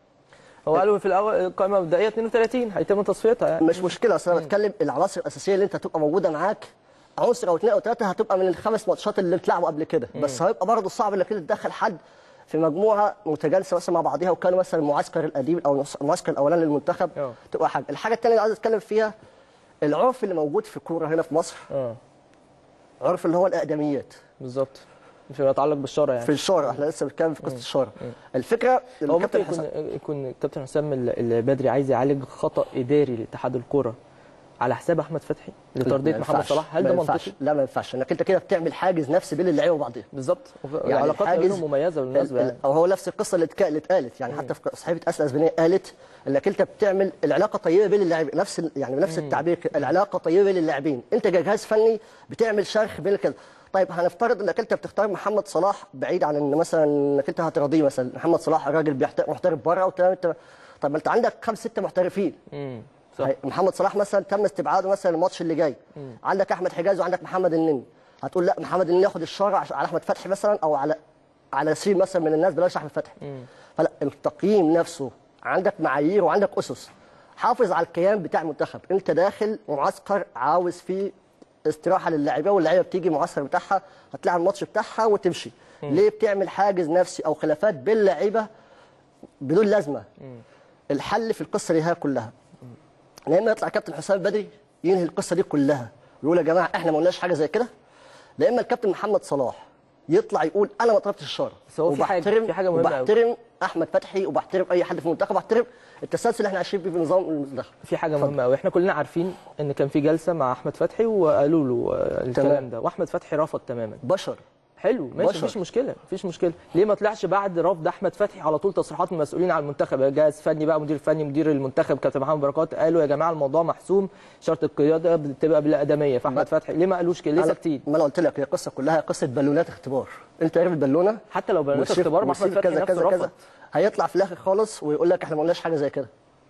هو قالوا في الاول القائمه المبدئيه 32 هيتم تصفيتها يعني مش مشكله اصل انا بتكلم العناصر الاساسيه اللي انت هتبقى موجوده معاك عنصر او اثنين او ثلاثه هتبقى من الخمس ماتشات اللي اتلعبوا قبل كده بس هيبقى برضه صعب انك انت تدخل حد في مجموعه متجانسه مثلا مع بعضها وكانوا مثلا المعسكر القديم او المعسكر الاولاني للمنتخب اه. تبقى حاجه الحاجه الثانيه اللي عايز اتكلم فيها العرف اللي موجود في الكوره هنا في مصر اه عرف اللي هو الاقدميات بالظبط فيما يتعلق بالشاره يعني في الشارع احنا لسه بنتكلم في قصه الشارع الفكره إن هو ممكن الكابتن يكون حسن- يكون الكابتن حسام ال- البدري عايز يعالج خطا اداري لاتحاد الكوره على حساب احمد فتحي لترضيه ما محمد ينفعش. صلاح هل ما ده ينفعش. منطقي؟ لا ما ينفعش انك انت كده بتعمل حاجز نفسي بين اللعيبه وبعضها بالظبط يعني العلاقات الحاجز- بينهم مميزه بالمناسبه ال- يعني ال- هو نفس القصه اللي اتك- اللي اتقالت يعني حتى في صحيفه اسئله اسبانيه قالت انك انت بتعمل العلاقه طيبه بين اللاعبين نفس ال- يعني نفس التعبير كده، العلاقه طيبه بين اللاعبين انت كجهاز فني بتعمل شرخ بين كده طيب هنفترض انك انت بتختار محمد صلاح بعيد عن ان مثلا انك انت هترضيه مثلا محمد صلاح راجل بيحت- محترف بره وتمام انت طب ما انت عندك خمس ست محترفين امم صح هي- محمد صلاح مثلا تم استبعاده مثلا الماتش اللي جاي عندك احمد حجاز وعندك محمد النني هتقول لا محمد النني ياخد الشاره عش- على احمد فتحي مثلا او على على سين مثلا من الناس بلاش احمد فتحي فلا التقييم نفسه عندك معايير وعندك اسس حافظ على الكيان بتاع المنتخب انت داخل معسكر عاوز فيه استراحه للاعيبه واللعيبه بتيجي المعسكر بتاعها هتلعب الماتش بتاعها وتمشي ليه بتعمل حاجز نفسي او خلافات بين اللعيبه بدون لازمه الحل في القصه دي هي كلها يا اما يطلع كابتن حسام بدري ينهي القصه دي كلها يقول يا جماعه احنا ما قلناش حاجه زي كده لا اما الكابتن محمد صلاح يطلع يقول انا ما طلبتش الشاره بس هو في حاجة- وبحترم في حاجة مهمة أوي. وبحترم احمد فتحي وبحترم اي حد في المنتخب وبحترم التسلسل اللي احنا عايشين فيه في نظام المنتخب في حاجه مهمه قوي احنا كلنا عارفين ان كان في جلسه مع احمد فتحي وقالوا له آه، الكلام ده واحمد فتحي رفض تماما بشر حلو ماشي بشر. مفيش مشكله مفيش مشكله ليه ما طلعش بعد رفض احمد فتحي على طول تصريحات من المسؤولين على المنتخب جهاز فني بقى مدير فني مدير المنتخب كابتن محمد بركات قالوا يا جماعه الموضوع محسوم شرط القياده بتبقى بالادميه فاحمد فتحي ليه ما قالوش كده ليه أنا- ساكتين ما انا قلت لك هي قصه كلها قصه بالونات اختبار انت عارف البالونه حتى لو بيانات والشيف- اختبار ما احمد والشيف فتحي كذا نفسه كذا رفض كذا هيطلع في الاخر خالص ويقول لك احنا ما قلناش حاجه زي كده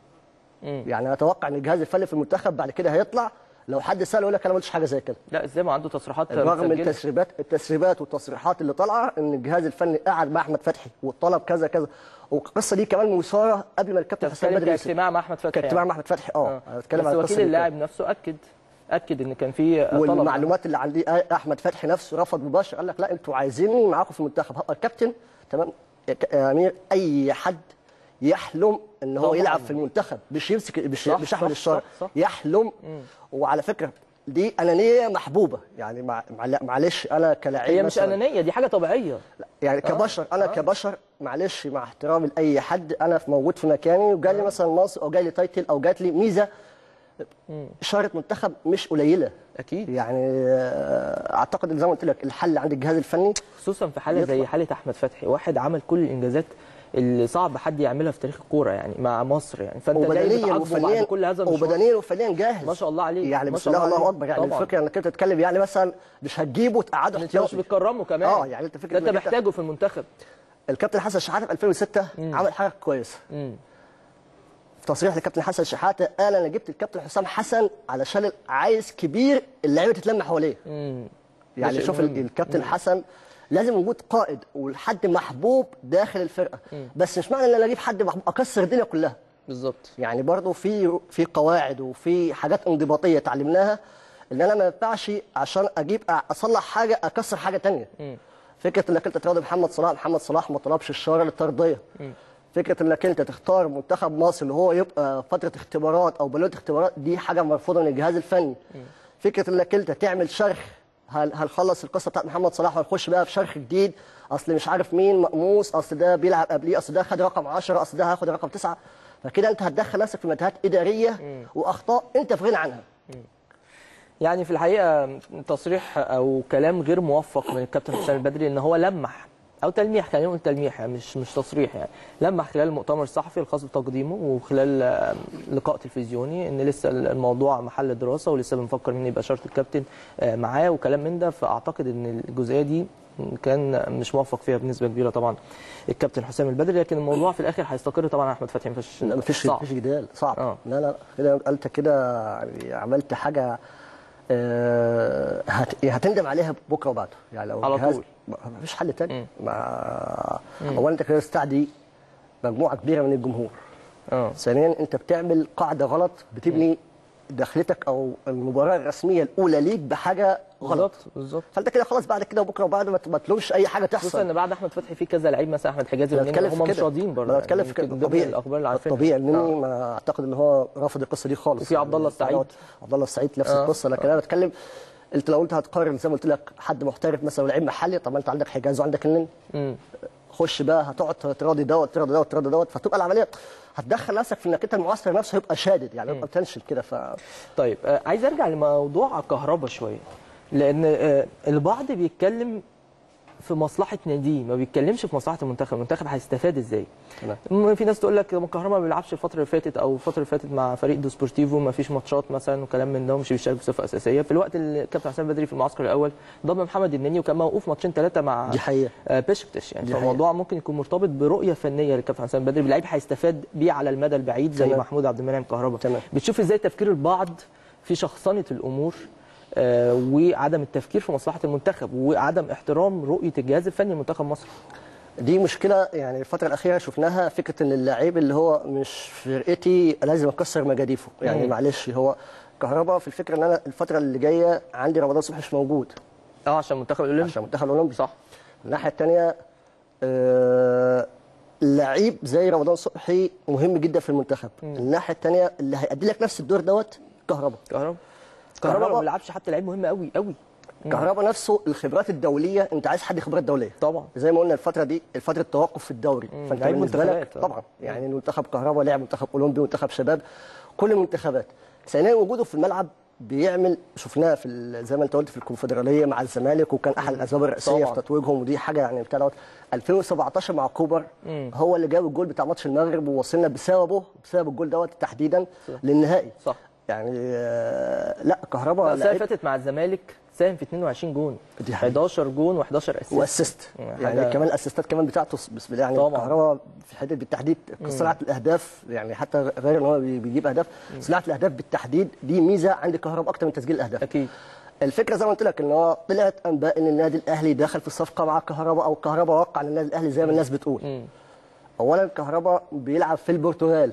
يعني اتوقع ان الجهاز الفني في المنتخب بعد كده هيطلع لو حد ساله يقول لك انا ما قلتش حاجه زي كده لا ازاي ما عنده تصريحات رغم متسجلة؟ التسريبات التسريبات والتصريحات اللي طالعه ان الجهاز الفني قعد مع احمد فتحي وطلب كذا كذا والقصه دي كمان مثاره قبل ما الكابتن حسام بتتكلم بدري يمسك. كاجتماع مع احمد فتحي كاجتماع يعني. مع احمد فتحي اه انا بتكلم بس على القصه وكيل دي اللاعب نفسه اكد اكد ان كان في طلب والمعلومات اللي عندي احمد فتحي نفسه رفض مباشر قال لك لا انتوا عايزيني معاكم في المنتخب هبقى الكابتن تمام يا ك- يا امير اي حد يحلم ان هو طبعاً. يلعب في المنتخب مش يمسك مش, صح، مش احمد صح، الشارع صح، صح. يحلم وعلى فكره دي انانيه محبوبه يعني مع مع- معلش انا كلاعب هي مش مثلاً- انانيه دي حاجه طبيعيه يعني كبشر انا كبشر معلش مع احترامي لاي حد انا في- موجود في مكاني وجالي مثلا منصب او جالي تايتل او جات لي ميزه شاره منتخب مش قليله اكيد يعني آه، اعتقد إن زي ما قلت لك الحل عند الجهاز الفني خصوصا في حاله زي يطلع. حاله احمد فتحي واحد عمل كل الانجازات اللي صعب حد يعملها في تاريخ الكوره يعني مع مصر يعني فانت جاي وبدنيا بتعاقبه وفنيا بعد كل هذا المشوار وبدنيا وفنيا جاهز ما شاء الله عليه يعني ما بسم شاء الله الله الله عليه. اكبر يعني طبعاً. الفكره انك انت تتكلم يعني مثلا مش هتجيبه تقعده انت مش احتياطي بتكرمه كمان اه يعني انت فكره ده انت إنك أنت- محتاجه في المنتخب الكابتن حسن شحاته في 2006 عمل حاجه كويسه مم. في تصريح للكابتن حسن شحاته قال انا جبت الكابتن حسام حسن علشان عايز كبير اللعيبه تتلم حواليه مم. يعني شيء شوف مهم. الكابتن حسن لازم وجود قائد والحد محبوب داخل الفرقه بس مش معنى ان انا اجيب حد محبوب اكسر الدنيا كلها بالظبط يعني برضو في في قواعد وفي حاجات انضباطيه اتعلمناها ان انا ما ينفعش عشان اجيب اصلح حاجه اكسر حاجه تانية فكره انك انت تراضي محمد صلاح محمد صلاح ما طلبش الشاره للترضيه فكره انك انت تختار منتخب مصر اللي هو يبقى فتره اختبارات او بلوت اختبارات دي حاجه مرفوضه من الجهاز الفني فكره انك انت تعمل شرخ هل هنخلص القصه بتاعت محمد صلاح وهنخش بقى في شرخ جديد اصل مش عارف مين مقموص اصل ده بيلعب قبليه اصل ده خد رقم 10 اصل ده هاخد رقم 9 فكده انت هتدخل نفسك في متاهات اداريه واخطاء انت في غنى عنها يعني في الحقيقه تصريح او كلام غير موفق من الكابتن حسام البدري ان هو لمح او تلميح خلينا نقول تلميح يعني مش مش تصريح يعني لمح خلال المؤتمر الصحفي الخاص بتقديمه وخلال آه، لقاء تلفزيوني ان لسه الموضوع محل دراسه ولسه بنفكر مين يبقى شرط الكابتن آه، معاه وكلام من ده فاعتقد ان الجزئيه دي كان مش موفق فيها بنسبه كبيره طبعا الكابتن حسام البدري لكن الموضوع في الاخر هيستقر طبعا على احمد فتحي مفيش لا مفيش صعب. مفيش جدال صعب آه. لا لا كده انت كده يعني عملت حاجه آه، هت- هتندم عليها بكره وبعده يعني لو على الجهاز- طول. ما- مفيش حل تاني مع اولا انت كده تستعدي مجموعه كبيره من الجمهور اه ثانيا انت بتعمل قاعده غلط بتبني دخلتك او المباراه الرسميه الاولى ليك بحاجه غلط بالظبط بالظبط فانت كده خلاص بعد كده بكره وبعده ما ت- ما تلومش اي حاجه خصوصا تحصل ان بعد احمد فتحي في كذا لعيب مثلا احمد حجازي انا والنني بتكلم هم في مش كده راضيين برضه انا بتكلم في يمكن كده ضمن طبيعي الاخبار اللي عارفينها طبيعي انني آه. ما اعتقد ان هو رافض القصه دي خالص وفي عبد الله السعيد. عبد الله السعيد نفس آه. القصه لكن انا بتكلم انت لو انت هتقارن زي ما قلت لك حد محترف مثلا لعيب محلي طب ما انت عندك حجاز وعندك النني مم. خش بقى هتقعد تراضي دوت تراضي دوت تراضي دوت فتبقى العمليه هتدخل نفسك في انك انت المعسكر نفسه هيبقى شادد يعني يبقى تنشن كده ف طيب آه، عايز ارجع لموضوع الكهرباء شويه لان آه، البعض بيتكلم في مصلحه ناديه ما بيتكلمش في مصلحه المنتخب المنتخب هيستفاد ازاي تمام. م- في ناس تقول لك ما الكهرباء ما بيلعبش الفتره اللي فاتت او الفتره اللي فاتت مع فريق دو سبورتيفو ما فيش ماتشات مثلا وكلام من ده ومش بيشارك بصفه اساسيه في الوقت اللي الكابتن حسام بدري في المعسكر الاول ضم محمد النني وكان موقوف ماتشين ثلاثه مع دي حقيقة. آه، بيشكتش يعني دي فالموضوع ممكن يكون مرتبط برؤيه فنيه للكابتن حسام بدري بلعيب هيستفاد بيه على المدى البعيد زي تمام. محمود عبد المنعم كهربا تمام. بتشوف ازاي تفكير البعض في شخصنه الامور آه، وعدم التفكير في مصلحه المنتخب وعدم احترام رؤيه الجهاز الفني لمنتخب مصر دي مشكله يعني الفتره الاخيره شفناها فكره ان اللعيب اللي هو مش فرقتي لازم اكسر مجاديفه يعني مم. معلش هو كهربا في الفكره ان انا الفتره اللي جايه عندي رمضان صبحي مش موجود اه عشان المنتخب الاولمبي عشان المنتخب الاولمبي صح الناحيه الثانيه آه لعيب زي رمضان صبحي مهم جدا في المنتخب الناحيه الثانيه اللي هيأدي لك نفس الدور دوت كهربا كهربا كهربا كهربا- ما بيلعبش حتى لعيب مهم قوي قوي كهربا نفسه الخبرات الدوليه انت عايز حد خبرات دوليه طبعا زي ما قلنا الفتره دي الفتره التوقف في الدوري فانت لعيب بالنسبه لك منتخبات، آه. طبعا يعني المنتخب كهربا لعب منتخب اولمبي منتخب شباب كل المنتخبات ثانيا وجوده في الملعب بيعمل شفناه في ال- زي ما انت قلت في الكونفدراليه مع الزمالك وكان احد الاسباب الرئيسيه طبعاً. في تتويجهم ودي حاجه يعني بتاع دوت 2017 مع كوبر هو اللي جاب الجول بتاع ماتش المغرب ووصلنا بسببه بسبب الجول دوت تحديدا للنهائي صح يعني آه، لا كهربا السنه اللي لعيب فاتت مع الزمالك ساهم في 22 جون دي حقيقة. 11 جون و11 اسيست واسيست يعني حاجة- كمان الاسيستات كمان بتاعته بسم الله يعني طبعاً. كهربا في حته بالتحديد صناعه الاهداف يعني حتى غير ان هو بي- بيجيب اهداف صناعه الاهداف بالتحديد دي ميزه عند كهربا اكتر من تسجيل الاهداف اكيد الفكره زي ما قلت لك ان هو طلعت انباء ان النادي الاهلي دخل في الصفقه مع كهربا او كهربا وقع على النادي الاهلي زي ما الناس بتقول اولا كهربا بيلعب في البرتغال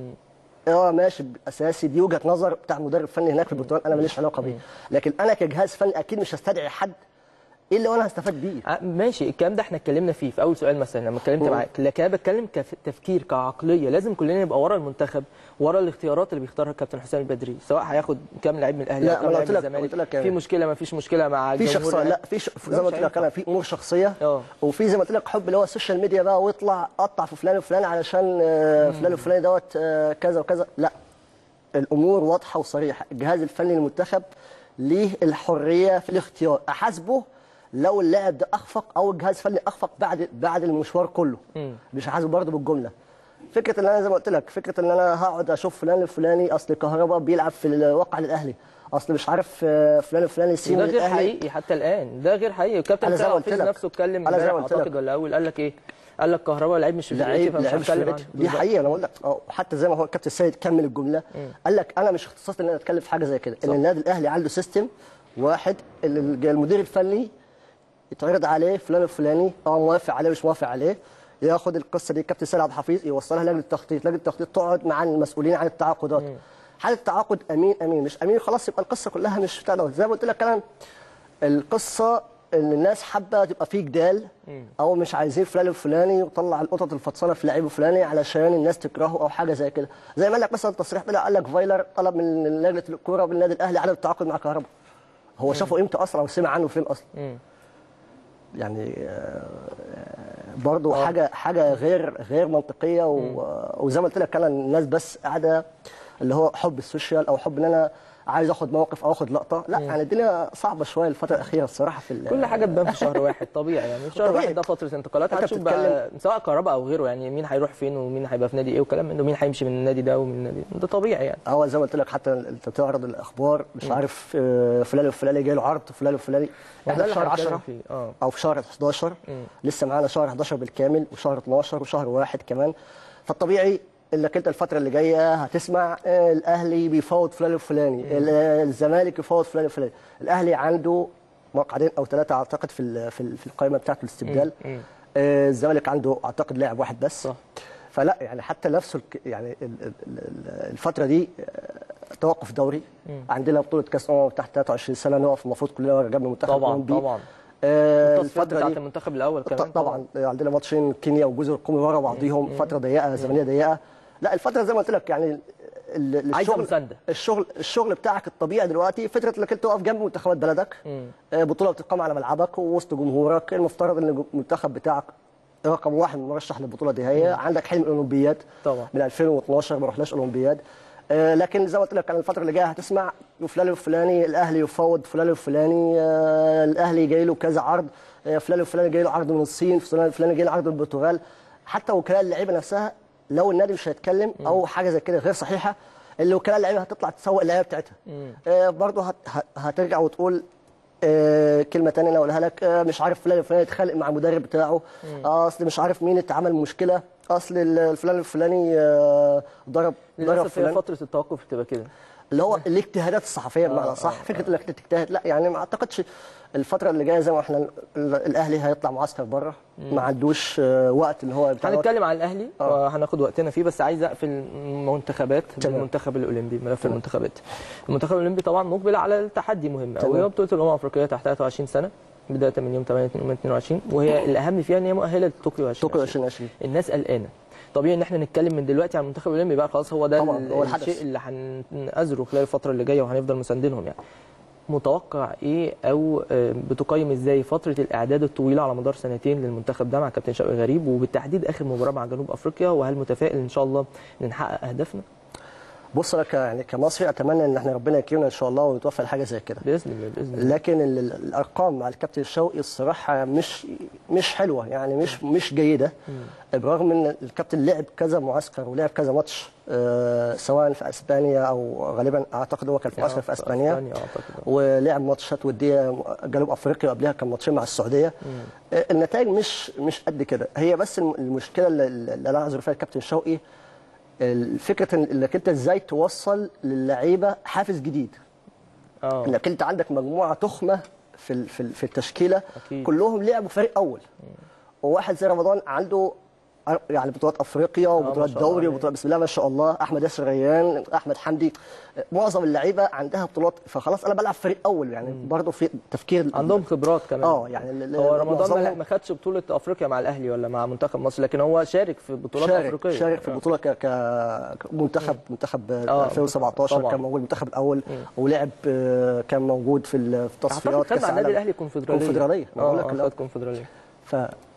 اه ماشي اساسي دي وجهه نظر بتاع مدرب فني هناك في البرتغال انا ماليش علاقه بيه لكن انا كجهاز فني اكيد مش هستدعي حد ايه اللي انا هستفاد بيه ع- ماشي الكلام ده احنا اتكلمنا فيه في اول سؤال مثلا لما اتكلمت مم. معاك لكن انا بتكلم كتفكير كعقليه لازم كلنا نبقى ورا المنتخب ورا الاختيارات اللي بيختارها الكابتن حسام البدري سواء هياخد كام لعيب من الاهلي لا، او كام ما لعيب أنا من قلت لك- الزمالك قلت لك يعني- في مشكله ما فيش مشكله مع في الجمهور شخصيه الأهلي. لا في ش... لا، زي ما مش قلت لك انا هينفع. في امور شخصيه اه. وفي زي ما قلت لك حب اللي هو السوشيال ميديا بقى ويطلع قطع في فلان وفلان علشان آه، فلان وفلان دوت آه، كذا وكذا لا الامور واضحه وصريحه الجهاز الفني للمنتخب ليه الحريه في الاختيار احاسبه لو اللاعب ده اخفق او الجهاز الفني اخفق بعد بعد المشوار كله مش هحاسبه برضه بالجمله فكره ان انا زي ما قلت لك فكره ان انا هقعد اشوف فلان الفلاني اصل كهربا بيلعب في الواقع للاهلي اصل مش عارف آه، فلان الفلاني سين وده غير للاهلي حقيقي حتى الان ده غير حقيقي الكابتن أنا زي ما سامي قلت حفيظ لك. نفسه اتكلم أنا زي ما امبارح قلت لك. اعتقد ولا اول قال لك ايه قال لك كهربا لعيب مش في فرقتي لعيب فمش لعيب مش هتكلم فرقتي. عنه. دي حقيقه انا بقول لك اه حتى زي ما هو الكابتن السيد كمل الجمله قال لك انا مش اختصاصي ان انا اتكلم في حاجه زي كده ان النادي الاهلي عنده سيستم واحد ال- المدير الفني يتعرض عليه فلان الفلاني اه موافق عليه مش موافق عليه ياخد القصه دي الكابتن سيد عبد الحفيظ يوصلها لجنه التخطيط لجنه التخطيط تقعد مع المسؤولين عن التعاقدات هل التعاقد امين امين مش امين خلاص يبقى القصه كلها مش بتاع دوت. زي ما قلت لك انا القصه ان الناس حابه تبقى في جدال او مش عايزين فلان الفلاني وطلع القطط الفطسانه في اللعيب الفلاني علشان الناس تكرهه او حاجه زي كده زي ما قال لك مثلا تصريح طلع قال لك فايلر طلب من لجنه الكوره بالنادي الاهلي عدم التعاقد مع كهربا هو شافه امتى اصلا او سمع عنه فين اصلا يعني آه، برضه حاجه حاجه غير غير منطقيه و- وزي ما قلت لك انا الناس بس قاعده اللي هو حب السوشيال او حب ان انا عايز اخد موقف او اخد لقطه لا يعني الدنيا صعبه شويه الفتره الاخيره الصراحه في ال- كل حاجه تبان في شهر واحد طبيعي يعني في شهر طبيعي. واحد ده فتره انتقالات أنت هتشوف بقى بتتكلم- سواء كهرباء او غيره يعني مين هيروح فين ومين هيبقى في نادي ايه وكلام من ده ومين هيمشي من النادي ده ومن النادي ده طبيعي يعني هو زي ما قلت لك حتى انت بتعرض الاخبار مش عارف آه، فلان الفلاني جاي له عرض فلان الفلاني احنا ده في اللي شهر هنتكلم 10 فيه. اه او في شهر 11 لسه معانا شهر 11 بالكامل وشهر 12 وشهر واحد كمان فالطبيعي انك انت الفتره اللي جايه هتسمع آه، الاهلي بيفاوض فلان الفلاني ال- آه، الزمالك يفاوض فلان الفلاني الاهلي عنده مقعدين او ثلاثه اعتقد في ال- في ال- في القائمه بتاعه الاستبدال آه، الزمالك عنده اعتقد لاعب واحد بس صح. فلا يعني حتى نفسه الك- يعني ال- ال- ال- الفتره دي آه، توقف دوري عندنا بطوله كاس امم تحت 23 سنه نقف المفروض كلنا ورا جنب المنتخب طبعا الأولمبي. طبعا آه، التصفيات الفتره بتاعت دي المنتخب الاول كمان طبعا عندنا ماتشين كينيا وجزر القومي ورا بعضيهم فتره ضيقه زمنيه ضيقه لا الفتره زي ما قلت لك يعني ال- ال- عايزة الشغل مساندة. الشغل الشغل بتاعك الطبيعي دلوقتي فكره انك انت تقف جنب منتخبات بلدك آه، بطوله بتقام على ملعبك ووسط جمهورك المفترض ان المنتخب بتاعك رقم واحد مرشح للبطوله دي هي عندك حلم الاولمبياد طبعا. من 2012 ما رحناش اولمبياد آه، لكن زي ما قلت لك انا الفتره اللي جايه هتسمع فلان الفلاني الاهلي يفاوض فلان الفلاني آه، الاهلي جاي له كذا عرض آه، فلان الفلاني جاي له عرض من الصين فلان الفلاني جاي له عرض من البرتغال حتى وكلاء اللعيبه نفسها لو النادي مش هيتكلم او حاجه زي كده غير صحيحه اللي وكلاء اللعيبه هتطلع تسوق اللعيبه بتاعتها آه، برضه هت- هت- هترجع وتقول آه، كلمه تانية انا اقولها لك آه، مش عارف فلان الفلاني اتخانق مع المدرب بتاعه آه، اصل مش عارف مين اتعمل مشكله اصل الفلان الفلاني آه، ضرب ضرب للاسف هي فلان فتره التوقف بتبقى كده اللي هو الاجتهادات الصحفيه بمعنى صح فكره انك انت تجتهد لا يعني ما اعتقدش الفتره اللي جايه زي ما احنا ال- الاهلي هيطلع معسكر بره ما عندوش آه، وقت ان هو بتاع هنتكلم عن الاهلي وهناخد وقتنا فيه بس عايز اقفل المنتخبات تمام. بالمنتخب الاولمبي ملف المنتخبات المنتخب الاولمبي طبعا مقبل على التحدي مهم قوي وهي بطوله الامم الافريقيه تحت 23 سنه بدايه من يوم 8 يوم 22 وهي الاهم فيها ان هي مؤهله لطوكيو 2020 طوكيو 2020 الناس قلقانه طبيعي ان احنا نتكلم من دلوقتي عن المنتخب الاولمبي بقى خلاص هو ده طبعاً، ال- هو الحدث. الشيء اللي هنأزره خلال الفتره اللي جايه وهنفضل مساندينهم يعني متوقع ايه او آه، بتقيم ازاي فتره الاعداد الطويله على مدار سنتين للمنتخب ده مع كابتن شوقي غريب وبالتحديد اخر مباراه مع جنوب افريقيا وهل متفائل ان شاء الله ان نحقق اهدافنا بص انا ك- يعني كمصري اتمنى ان احنا ربنا يكرمنا ان شاء الله ونتوفى لحاجه زي كده باذن الله باذن الله لكن ال- ال- الارقام مع الكابتن الشوقي الصراحه مش مش حلوه يعني مش مش جيده برغم ان الكابتن لعب كذا معسكر ولعب كذا ماتش آه، سواء في اسبانيا او غالبا اعتقد هو كان في معسكر في اسبانيا اعتقد ولعب ماتشات وديه جنوب افريقيا وقبلها كان ماتشين مع السعوديه آه، النتائج مش مش قد كده هي بس الم- المشكله اللي, اللي انا اعذر فيها الكابتن شوقي الفكره إن- انك انت ازاي توصل للعيبه حافز جديد اه انك انت عندك مجموعه تخمه في ال- في ال- في التشكيله أكيد. كلهم لعبوا فريق اول وواحد زي رمضان عنده أر- يعني بطولات افريقيا وبطولات ما شاء الله دوري عليه. وبطولات بسم الله ما شاء الله احمد ياسر ريان احمد حمدي معظم اللعيبه عندها بطولات فخلاص انا بلعب فريق اول يعني برضه في تفكير عندهم خبرات كمان اه يعني ال- هو رمضان ما- معظمهم ما خدش بطوله افريقيا مع الاهلي ولا مع منتخب مصر لكن هو شارك في بطولات شارك افريقيه شارك في آه. البطوله ك ك منتخب منتخب آه، 2017 طبعاً. كان موجود المنتخب الاول ولعب آه، كان موجود في ال- في اعتقد تصفيات خد كاس مع النادي العالم الاهلي كونفدراليه كونفدراليه ما بقول لك اه لا. آه، خد كونفدراليه ف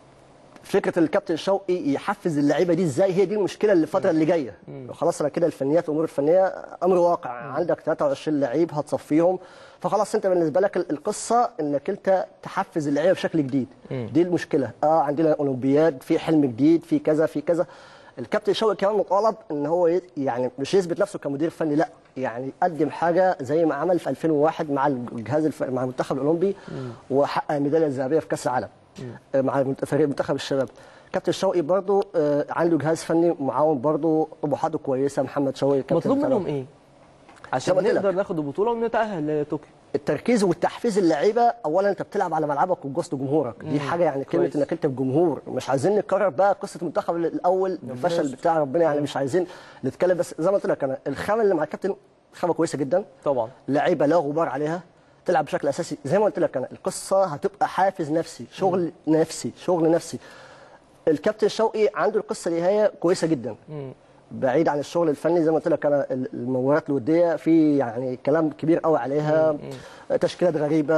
فكره الكابتن شوقي يحفز اللعيبه دي ازاي هي دي المشكله اللي الفتره اللي جايه خلاص انا كده الفنيات والامور الفنيه امر واقع عندك 23 لعيب هتصفيهم فخلاص انت بالنسبه لك ال- القصه انك انت تحفز اللعيبه بشكل جديد دي المشكله اه عندنا اولمبياد في حلم جديد في كذا في كذا الكابتن شوقي كمان مطالب ان هو ي- يعني مش يثبت نفسه كمدير فني لا يعني يقدم حاجه زي ما عمل في 2001 مع الجهاز الف... مع المنتخب الاولمبي وحقق الميداليه الذهبيه في كاس العالم آه، مع المنت- فريق منتخب الشباب كابتن شوقي برضو آه، عنده جهاز فني معاون برضو طموحاته كويسه محمد شوقي كابتن مطلوب بتاعنا. منهم ايه عشان زي ما قلت لك. نقدر ناخد البطوله ونتاهل لطوكيو التركيز والتحفيز اللعيبه اولا انت بتلعب على ملعبك وجوست جمهورك دي حاجه يعني كلمه كويس. انك انت بجمهور مش عايزين نكرر بقى قصه المنتخب الاول بالفشل بتاع ربنا يعني مش عايزين نتكلم بس زي ما قلت لك انا الخامه اللي مع الكابتن خامه كويسه جدا طبعا لعيبه لا غبار عليها تلعب بشكل اساسي زي ما قلت لك انا القصه هتبقى حافز نفسي شغل نفسي شغل نفسي الكابتن شوقي عنده القصه دي هي كويسه جدا بعيد عن الشغل الفني زي ما قلت لك انا المباريات الوديه في يعني كلام كبير قوي عليها تشكيلات غريبه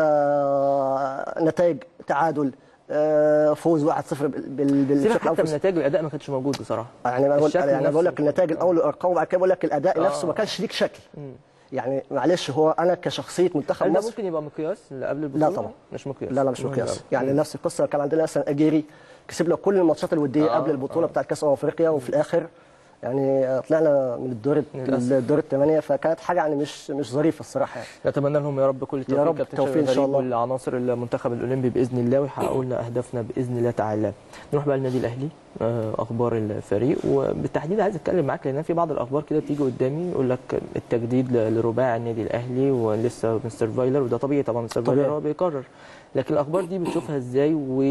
نتائج تعادل آه، فوز 1-0 بال- بال- سيبك بالشكل حتى من الأنفس. نتائج الاداء ما كانش موجود بصراحه يعني انا بقول الشكل يعني بقول لك نفسه. النتائج الاول والارقام وبعد كده بقول لك الاداء آه. نفسه ما كانش ليك شكل يعني معلش هو انا كشخصيه منتخب هل ده مصر ممكن يبقى مقياس اللي قبل البطوله لا طبعا. مش مقياس لا لا مش مهم مقياس أوي. يعني نفس القصه كان عندنا مثلا اجيري كسب له كل الماتشات الوديه آه، قبل البطوله آه. بتاعت كاس امم افريقيا وفي الاخر يعني طلعنا من الدور للأسف. الدور الثمانيه فكانت حاجه يعني مش مش ظريفه الصراحه يعني نتمنى لهم يا رب كل التوفيق رب كابتن التوفيق شوقي إن شاء غريب الله. والعناصر المنتخب الاولمبي باذن الله ويحققوا لنا اهدافنا باذن الله تعالى نروح بقى للنادي الاهلي آه، اخبار الفريق وبالتحديد عايز اتكلم معاك لان في بعض الاخبار كده بتيجي قدامي يقول لك التجديد ل- لرباعي النادي الاهلي ولسه مستر فايلر وده طبيعي طبعا مستر فايلر طبيعي. هو بيقرر لكن الاخبار دي بتشوفها ازاي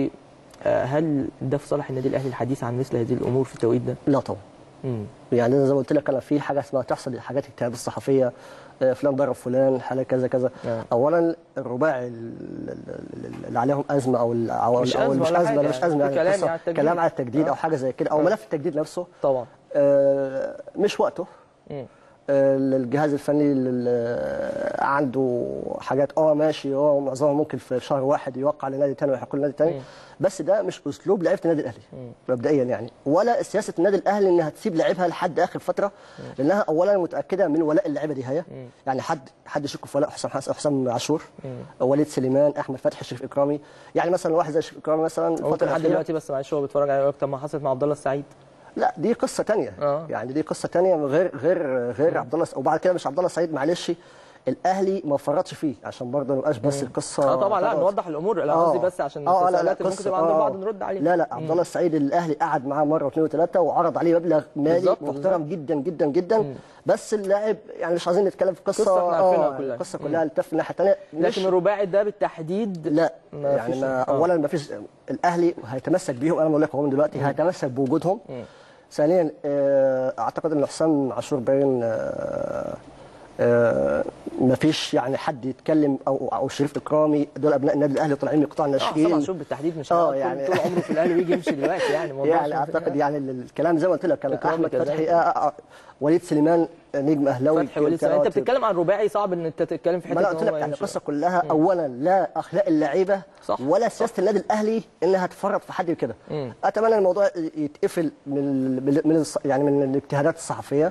وهل ده في صالح النادي الاهلي الحديث عن مثل هذه الامور في التوقيت ده؟ لا طبعا مم. يعني أنا زي ما قلت لك انا في حاجه اسمها تحصل حاجات اجتهاد الصحفيه آه، فلان ضرب فلان حاله كذا كذا آه. اولا الرباعي ال- ال- ال- اللي عليهم ازمه او ال- او مش أو أزمة مش ولا ازمه حاجة مش يعني. ازمه في يعني كلام قصة على التجديد. كلام على التجديد آه. او حاجه زي كده او آه. ملف التجديد نفسه طبعا آه، مش وقته مم. آه، الجهاز الفني ال- عنده حاجات اه ماشي هو معظمها ممكن في شهر واحد يوقع لنادي تاني ويحق لنادي تاني بس ده مش اسلوب لعيبه النادي الاهلي مبدئيا يعني ولا سياسه النادي الاهلي انها تسيب لعيبها لحد اخر فتره لانها اولا متاكده من ولاء اللعيبه دي هي يعني حد حد يشك في ولاء حسام حسن حسام عاشور وليد سليمان احمد فتحي شريف اكرامي يعني مثلا واحد زي شريف اكرامي مثلا ممكن الفتره لحد الأخيرة- دلوقتي بس معلش هو بيتفرج على وقت ما حصلت مع عبد الله السعيد لا دي قصه تانية آه. يعني دي قصه تانية غير غير غير عبد الله وبعد كده مش عبد الله سعيد معلش الاهلي ما فرطش فيه عشان برضه ما يبقاش بس القصه اه طبعا لا خلاص. نوضح الامور لا آه. قصدي بس عشان اه لا لا التساؤلات اللي ممكن قصة- تبقى عند آه. البعض نرد عليها لا لا عبد الله السعيد الاهلي قعد معاه مره واثنين وثلاثه وعرض عليه مبلغ مالي بالظبط، محترم جدا جدا جدا بس اللاعب يعني مش عايزين نتكلم في قصه قصة إحنا عارفينها اه كلها. القصه كلها التف الناحيه الثانيه لكن الرباعي ده بالتحديد لا ما يعني فيش- ما آه. اولا ما فيش الاهلي هيتمسك بيهم انا بقول لك اهو من دلوقتي هيتمسك بوجودهم ثانيا آه، اعتقد ان حسام عاشور باين آه، آه، ما فيش يعني حد يتكلم او او شريف اكرامي دول ابناء النادي الاهلي طالعين من قطاع اه حسام الناشئين عاشور بالتحديد مش آه، هيقعد طول- يعني- طول عمره في الاهلي ويجي يمشي دلوقتي يعني الموضوع يعني مش- اعتقد يعني ال- الكلام زي ما قلت لك كان إكرامي احمد كذلك. فتحي آه، آه، وليد سليمان نجم اهلاوي فتحي وليد سليمان. انت بتتكلم عن رباعي صعب ان انت تتكلم في حته ما انا إن قلت هو لك يعني يمشي. القصه كلها اولا لا اخلاق اللعيبه صح. ولا سياسه النادي الاهلي انها تفرط في حد كده اتمنى الموضوع يتقفل من ال- من الص- يعني من الاجتهادات الصحفيه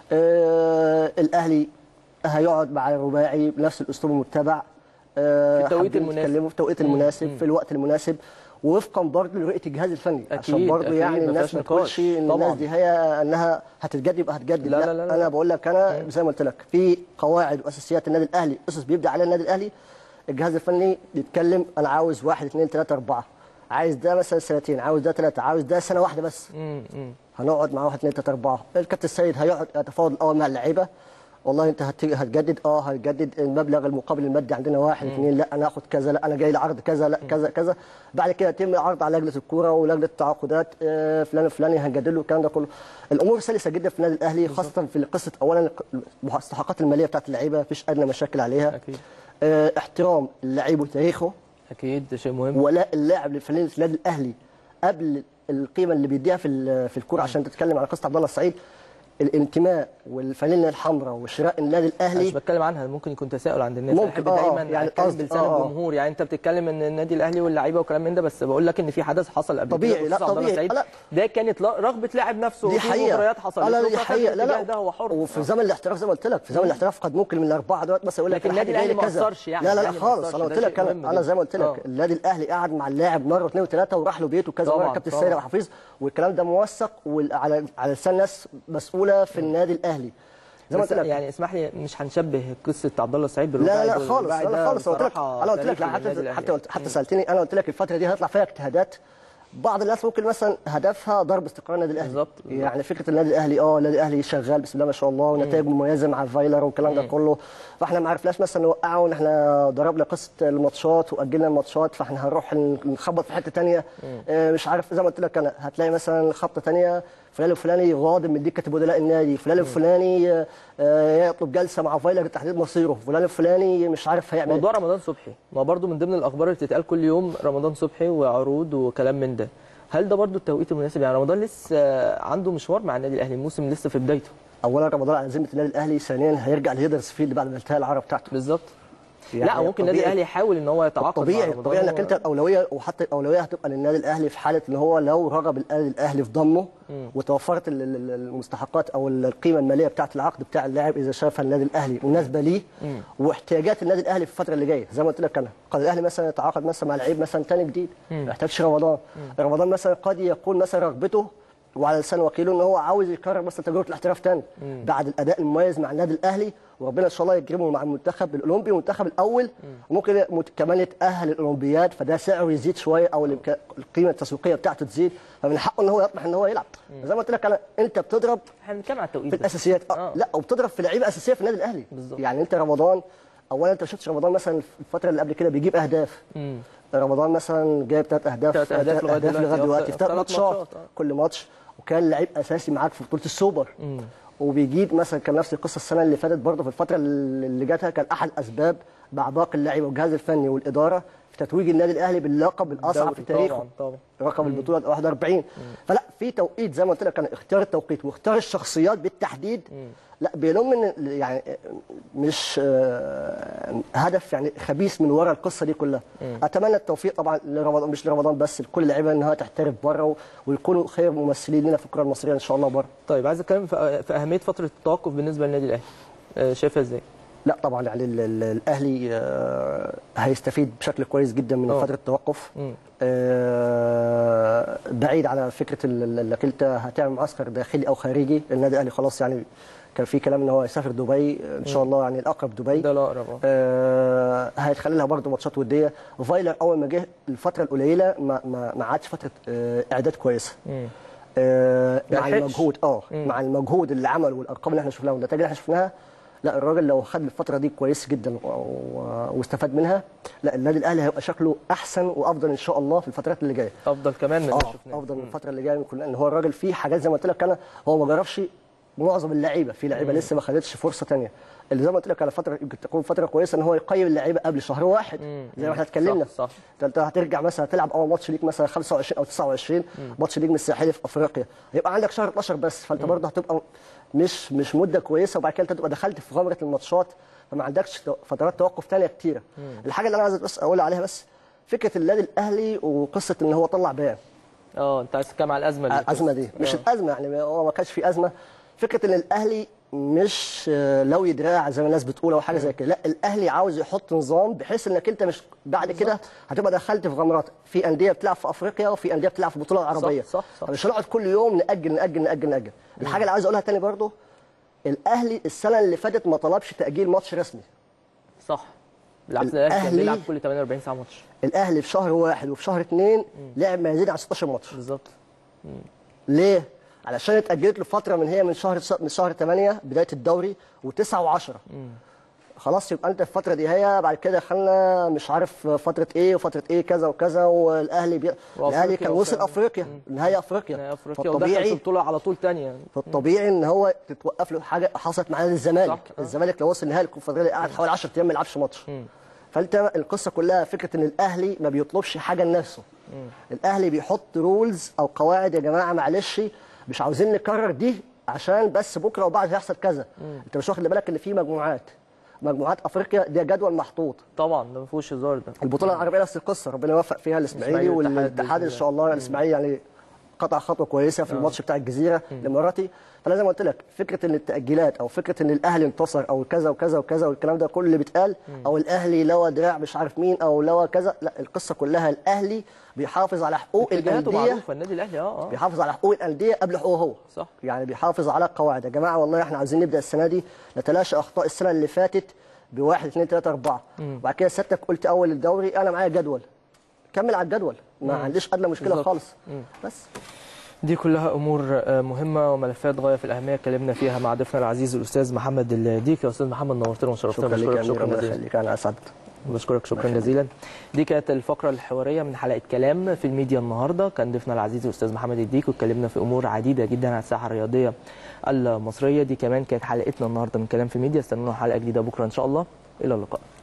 آه الاهلي هيقعد مع الرباعي بنفس الاسلوب المتبع آه في التوقيت حابين المناسب. يتكلموا في التوقيت المناسب في الوقت المناسب وفقا برضه لرؤيه الجهاز الفني عشان أكيد، برضه أكيد، يعني ما الناس فيهاش ما نقاش. تقولش ان طبعاً. الناس دي هي انها هتتجدد يبقى هتجدد لا، لا، لا، لا. انا بقول لك انا زي ما قلت لك في قواعد واساسيات النادي الاهلي اسس بيبدا عليها النادي الاهلي الجهاز الفني يتكلم انا عاوز واحد اثنين ثلاثه اربعه عايز ده مثلا سنتين عاوز ده ثلاثه عاوز ده سنه واحده بس مم، مم. هنقعد مع واحد اثنين ثلاثه اربعه الكابتن السيد هيقعد يتفاوض الاول مع اللعيبه والله انت هت- هتجدد اه هتجدد المبلغ المقابل المادي عندنا واحد اثنين لا انا اخد كذا لا انا جاي لي عرض كذا لا كذا كذا بعد كده يتم عرض على لجنه الكوره ولجنه التعاقدات آه، فلان الفلاني هنجدد له الكلام ده كله الامور سلسه جدا في النادي الاهلي خاصه في قصه اولا المستحقات الماليه بتاعت اللعيبه مفيش ادنى مشاكل عليها اكيد آه، احترام اللعيب وتاريخه اكيد ده شيء مهم ولاء اللاعب لفريق النادي الاهلي قبل القيمه اللي بيديها في ال- في الكوره عشان تتكلم على قصه عبد الله السعيد الانتماء والفانيلا الحمراء وشراء النادي انا مش الاهلي بتكلم عنها ممكن يكون تساؤل عند الناس ممكن، أنا بحب آه، دايما يعني يعني اتكلم قصد- بلسان آه، آه. الجمهور يعني انت بتتكلم ان النادي الاهلي واللعيبه وكلام من ده بس بقول لك ان في حدث حصل قبل طبيعي، كده لا، بخصوص عبد الله طبيعي، السعيد لا. ده كانت لا- رغبه لاعب نفسه دي وفي حقيقه مباريات حصلت آه، لا له، دي فخد حقيقه لا الاتجاه لا ده هو حر وفي زمن الاحتراف زي ما قلت لك في زمن الاحتراف قد ممكن من الاربعه دلوقتي بس اقول لك لكن أنا النادي حاجة جاي الأهلي لي ما كذا. قصرش يعني، لا لا لا الأهلي ما خالص قصرش، انا ده قلت لك شيء انا مهم انا جدا. زي ما قلت لك آه. النادي الاهلي قعد مع اللاعب مره واثنين وثلاثه وراح له بيته كذا طبعاً، مره كابتن طبعاً. السيد ابو حفيظ والكلام ده موثق وعلى على لسان ناس مسؤوله في الناي الاهلي زي ما بس قلت لك يعني اسمح لي مش هنشبه قصه عبد الله السعيد لا بالرباعي لا لا دول. خالص الرباعي لا ده لا خالص أنا قلت لك بصراحة انا قلت لك تاريخي للنادي حتى الأهلي. حتى قلت حتى سالتني انا قلت لك الفتره دي هيطلع فيها اجتهادات بعض الناس ممكن مثلا هدفها ضرب استقرار النادي الاهلي بالظبط، بالظبط. يعني فكره النادي الاهلي اه النادي الاهلي شغال بسم الله ما شاء الله ونتائج مميزه مع فايلر والكلام ده كله فاحنا ما عرفناش مثلا نوقعه ان احنا ضربنا قصه الماتشات واجلنا الماتشات فاحنا هنروح نخبط في حته ثانيه مش عارف زي ما قلت لك انا هتلاقي مثلا خبطه ثانيه فلان الفلاني غاضب من دكه بدلاء النادي فلان الفلاني آه، آه، يطلب جلسه مع فايلر لتحديد مصيره فلان الفلاني مش عارف هيعمل إيه. موضوع رمضان صبحي ما برضو من ضمن الاخبار اللي بتتقال كل يوم رمضان صبحي وعروض وكلام من ده هل ده برضو التوقيت المناسب يعني رمضان لسه عنده مشوار مع النادي الاهلي الموسم لسه في بدايته اولا رمضان على ذمه النادي الاهلي ثانيا هيرجع لهيدرسفيلد بعد ما انتهى العرض بتاعته بالظبط يعني لا ممكن النادي طبيعي- الاهلي يحاول ان هو يتعاقد مع طبيعي رمضان طبيعي انك و- انت الاولويه وحتى الاولويه هتبقى للنادي الاهلي في حاله ان هو لو رغب النادي الاهلي في ضمه وتوفرت ال- ال- ال- المستحقات او القيمه الماليه بتاعه العقد بتاع اللاعب اذا شافها النادي الاهلي مناسبه ليه واحتياجات النادي الاهلي في الفتره اللي جايه زي ما قلت لك انا قد الاهلي مثلا يتعاقد مثلا مع لعيب مثلا تاني جديد ما يحتاجش رمضان رمضان مثلا قد يكون مثلا رغبته وعلى لسان وكيله ان هو عاوز يكرر مثلا تجربه الاحتراف تاني بعد الاداء المميز مع النادي الاهلي وربنا ان شاء الله يكرمه مع المنتخب الاولمبي والمنتخب الاول وممكن مت- كمان يتاهل الاولمبياد فده سعره يزيد شويه او الإمكا- القيمه التسويقيه بتاعته تزيد فمن حقه ان هو يطمح ان هو يلعب زي ما قلت لك انا انت بتضرب احنا بنتكلم على التوقيت في بس. الاساسيات آه. آه. لا وبتضرب في لعيبه اساسيه في النادي الاهلي بالظبط. يعني انت رمضان اولا انت ما شفتش رمضان مثلا في الفتره اللي قبل كده بيجيب اهداف مم. رمضان مثلا جايب ثلاث اهداف تلات أهداف لغاية دلوقتي، لغايه أو دلوقتي في في ثلاث تلات ماتشات ماتشات، آه. كل ماتش وكان لعيب اساسي معاك في بطوله السوبر مم. وبيجيب مثلا كان نفس القصه السنه اللي فاتت برضه في الفتره اللي جاتها كان احد اسباب مع باقي اللعيبه والجهاز الفني والاداره في تتويج النادي الاهلي باللقب الاصعب في دوري تاريخه طبعا طبعا رقم البطوله 41 فلا في توقيت زي ما قلت لك انا اختيار التوقيت واختيار الشخصيات بالتحديد لا بينهم من يعني مش آه، هدف يعني خبيث من وراء القصه دي كلها اتمنى التوفيق طبعا لرمضان مش لرمضان بس لكل اللعيبه انها تحترف بره ويكونوا خير ممثلين لنا في الكره المصريه ان شاء الله بره طيب عايز اتكلم في في اهميه فتره التوقف بالنسبه للنادي الاهلي آه، شايفها ازاي لا طبعا يعني ال- ال- الاهلي آه، هيستفيد بشكل كويس جدا من أه. فتره التوقف مم. آه، بعيد على فكره ال- ال- انك انت هتعمل معسكر داخلي او خارجي النادي الاهلي خلاص يعني كان في كلام ان هو يسافر دبي ان شاء الله يعني الاقرب دبي ده الاقرب اه آه هيتخلي لها برضه ماتشات وديه فايلر اول ما جه الفتره القليله ما ما, ما عادش فتره آه اعداد كويسه مم. آه ما مع لحقش. المجهود اه مع المجهود اللي عمله والارقام اللي احنا شفناها والنتائج اللي احنا شفناها لا الراجل لو خد الفتره دي كويس جدا و- و- واستفاد منها لا النادي الاهلي هيبقى شكله احسن وافضل ان شاء الله في الفترات اللي جايه افضل كمان من اللي اه شفناه افضل من الفتره اللي جايه كلها ان هو الراجل فيه حاجات زي ما قلت لك انا هو ما جربش معظم اللعيبه في لعيبه لسه ما خدتش فرصه ثانيه اللي زي ما قلت لك على فتره يمكن تكون فتره كويسه ان هو يقيم اللعيبه قبل شهر واحد زي ما احنا اتكلمنا صح، صح. ده انت هترجع مثلا تلعب اول ماتش ليك مثلا 25 او 29 ماتش ليك من الساحلي في افريقيا يبقى عندك شهر 12 بس فانت برضه هتبقى مش مش مده كويسه وبعد كده انت تبقى دخلت في غمره الماتشات فما عندكش تو- فترات توقف ثانيه كتيره الحاجه اللي انا عايز بس اقول عليها بس فكره النادي الاهلي وقصه ان هو طلع بيان اه انت عايز تتكلم على الازمه اللي الازمه دي مش آه. الازمه يعني هو ما كانش في ازمه فكره ان الاهلي مش آه، لوي دراع زي ما الناس بتقول او حاجه زي كده لا الاهلي عاوز يحط نظام بحيث انك انت مش بعد كده هتبقى دخلت في غمرات في انديه بتلعب في افريقيا وفي انديه بتلعب في البطوله العربيه صح، صح. مش هنقعد كل يوم ناجل ناجل ناجل ناجل الحاجه اللي عايز اقولها تاني برضو الاهلي السنه اللي فاتت ما طلبش تاجيل ماتش رسمي صح بالعكس الاهلي كان الأهلي- بيلعب كل 48 ساعه ماتش الاهلي في شهر واحد وفي شهر اثنين لعب ما يزيد عن 16 ماتش بالظبط ليه؟ علشان اتأجلت له فترة من هي من شهر من شهر 8 بداية الدوري و9 و10 خلاص يبقى انت الفترة دي هي بعد كده دخلنا مش عارف فترة ايه وفترة ايه كذا وكذا والاهلي بي... الاهلي كان وصل وفعلا. افريقيا نهائي افريقيا نهائي افريقيا ودخل في فالطبيعي البطوله على طول تانية فالطبيعي ان هو تتوقف له حاجه حصلت مع نادي الزمالك صح. آه. الزمالك لو وصل نهائي الكونفدراليه قعد حوالي 10 ايام ما يلعبش ماتش فانت القصه كلها فكره ان الاهلي ما بيطلبش حاجه لنفسه الاهلي بيحط رولز او قواعد يا جماعه معلش مش عاوزين نكرر دي عشان بس بكره وبعد هيحصل كذا انت مش واخد بالك ان في مجموعات مجموعات افريقيا ده جدول محطوط طبعا ده ما فيهوش هزار ده البطوله العربيه نفس القصه ربنا يوفق فيها الاسماعيلي الإسماعيلي والاتحاد والاتحاد ان بإذن شاء الله الاسماعيلي يعني قطع خطوه كويسه في الماتش بتاع الجزيره الاماراتي فانا زي ما قلت لك فكره ان التاجيلات او فكره ان الاهلي انتصر او كذا وكذا وكذا والكلام ده كله اللي بيتقال او الاهلي لوى دراع مش عارف مين او لوى كذا لا القصه كلها الاهلي بيحافظ على حقوق اتجاهاته الانديه معروفه النادي الاهلي اه اه بيحافظ على حقوق الانديه قبل حقوقه هو صح. يعني بيحافظ على القواعد يا جماعه والله احنا عايزين نبدا السنه دي نتلاشى اخطاء السنه اللي فاتت بواحد اثنين ثلاثه اربعه وبعد كده سيادتك قلت اول الدوري انا معايا جدول كمل على الجدول ما عنديش ادنى مشكله بالظبط. خالص بس دي كلها امور آه، مهمه وملفات غايه في الاهميه اتكلمنا فيها مع ضيفنا العزيز الاستاذ محمد الديك يا استاذ محمد نورتنا وشرفتنا شكرا لك بشكرك يا امير شكرا الله جزيلا يخليك انا اسعدت بشكرك شكرا جزيلا دي كانت الفقره الحواريه من حلقه كلام في الميديا النهارده كان ضيفنا العزيز الاستاذ محمد الديك واتكلمنا في امور عديده جدا عن الساحه الرياضيه المصريه دي كمان كانت حلقتنا النهارده من كلام في الميديا استنونا حلقه جديده بكره ان شاء الله الى اللقاء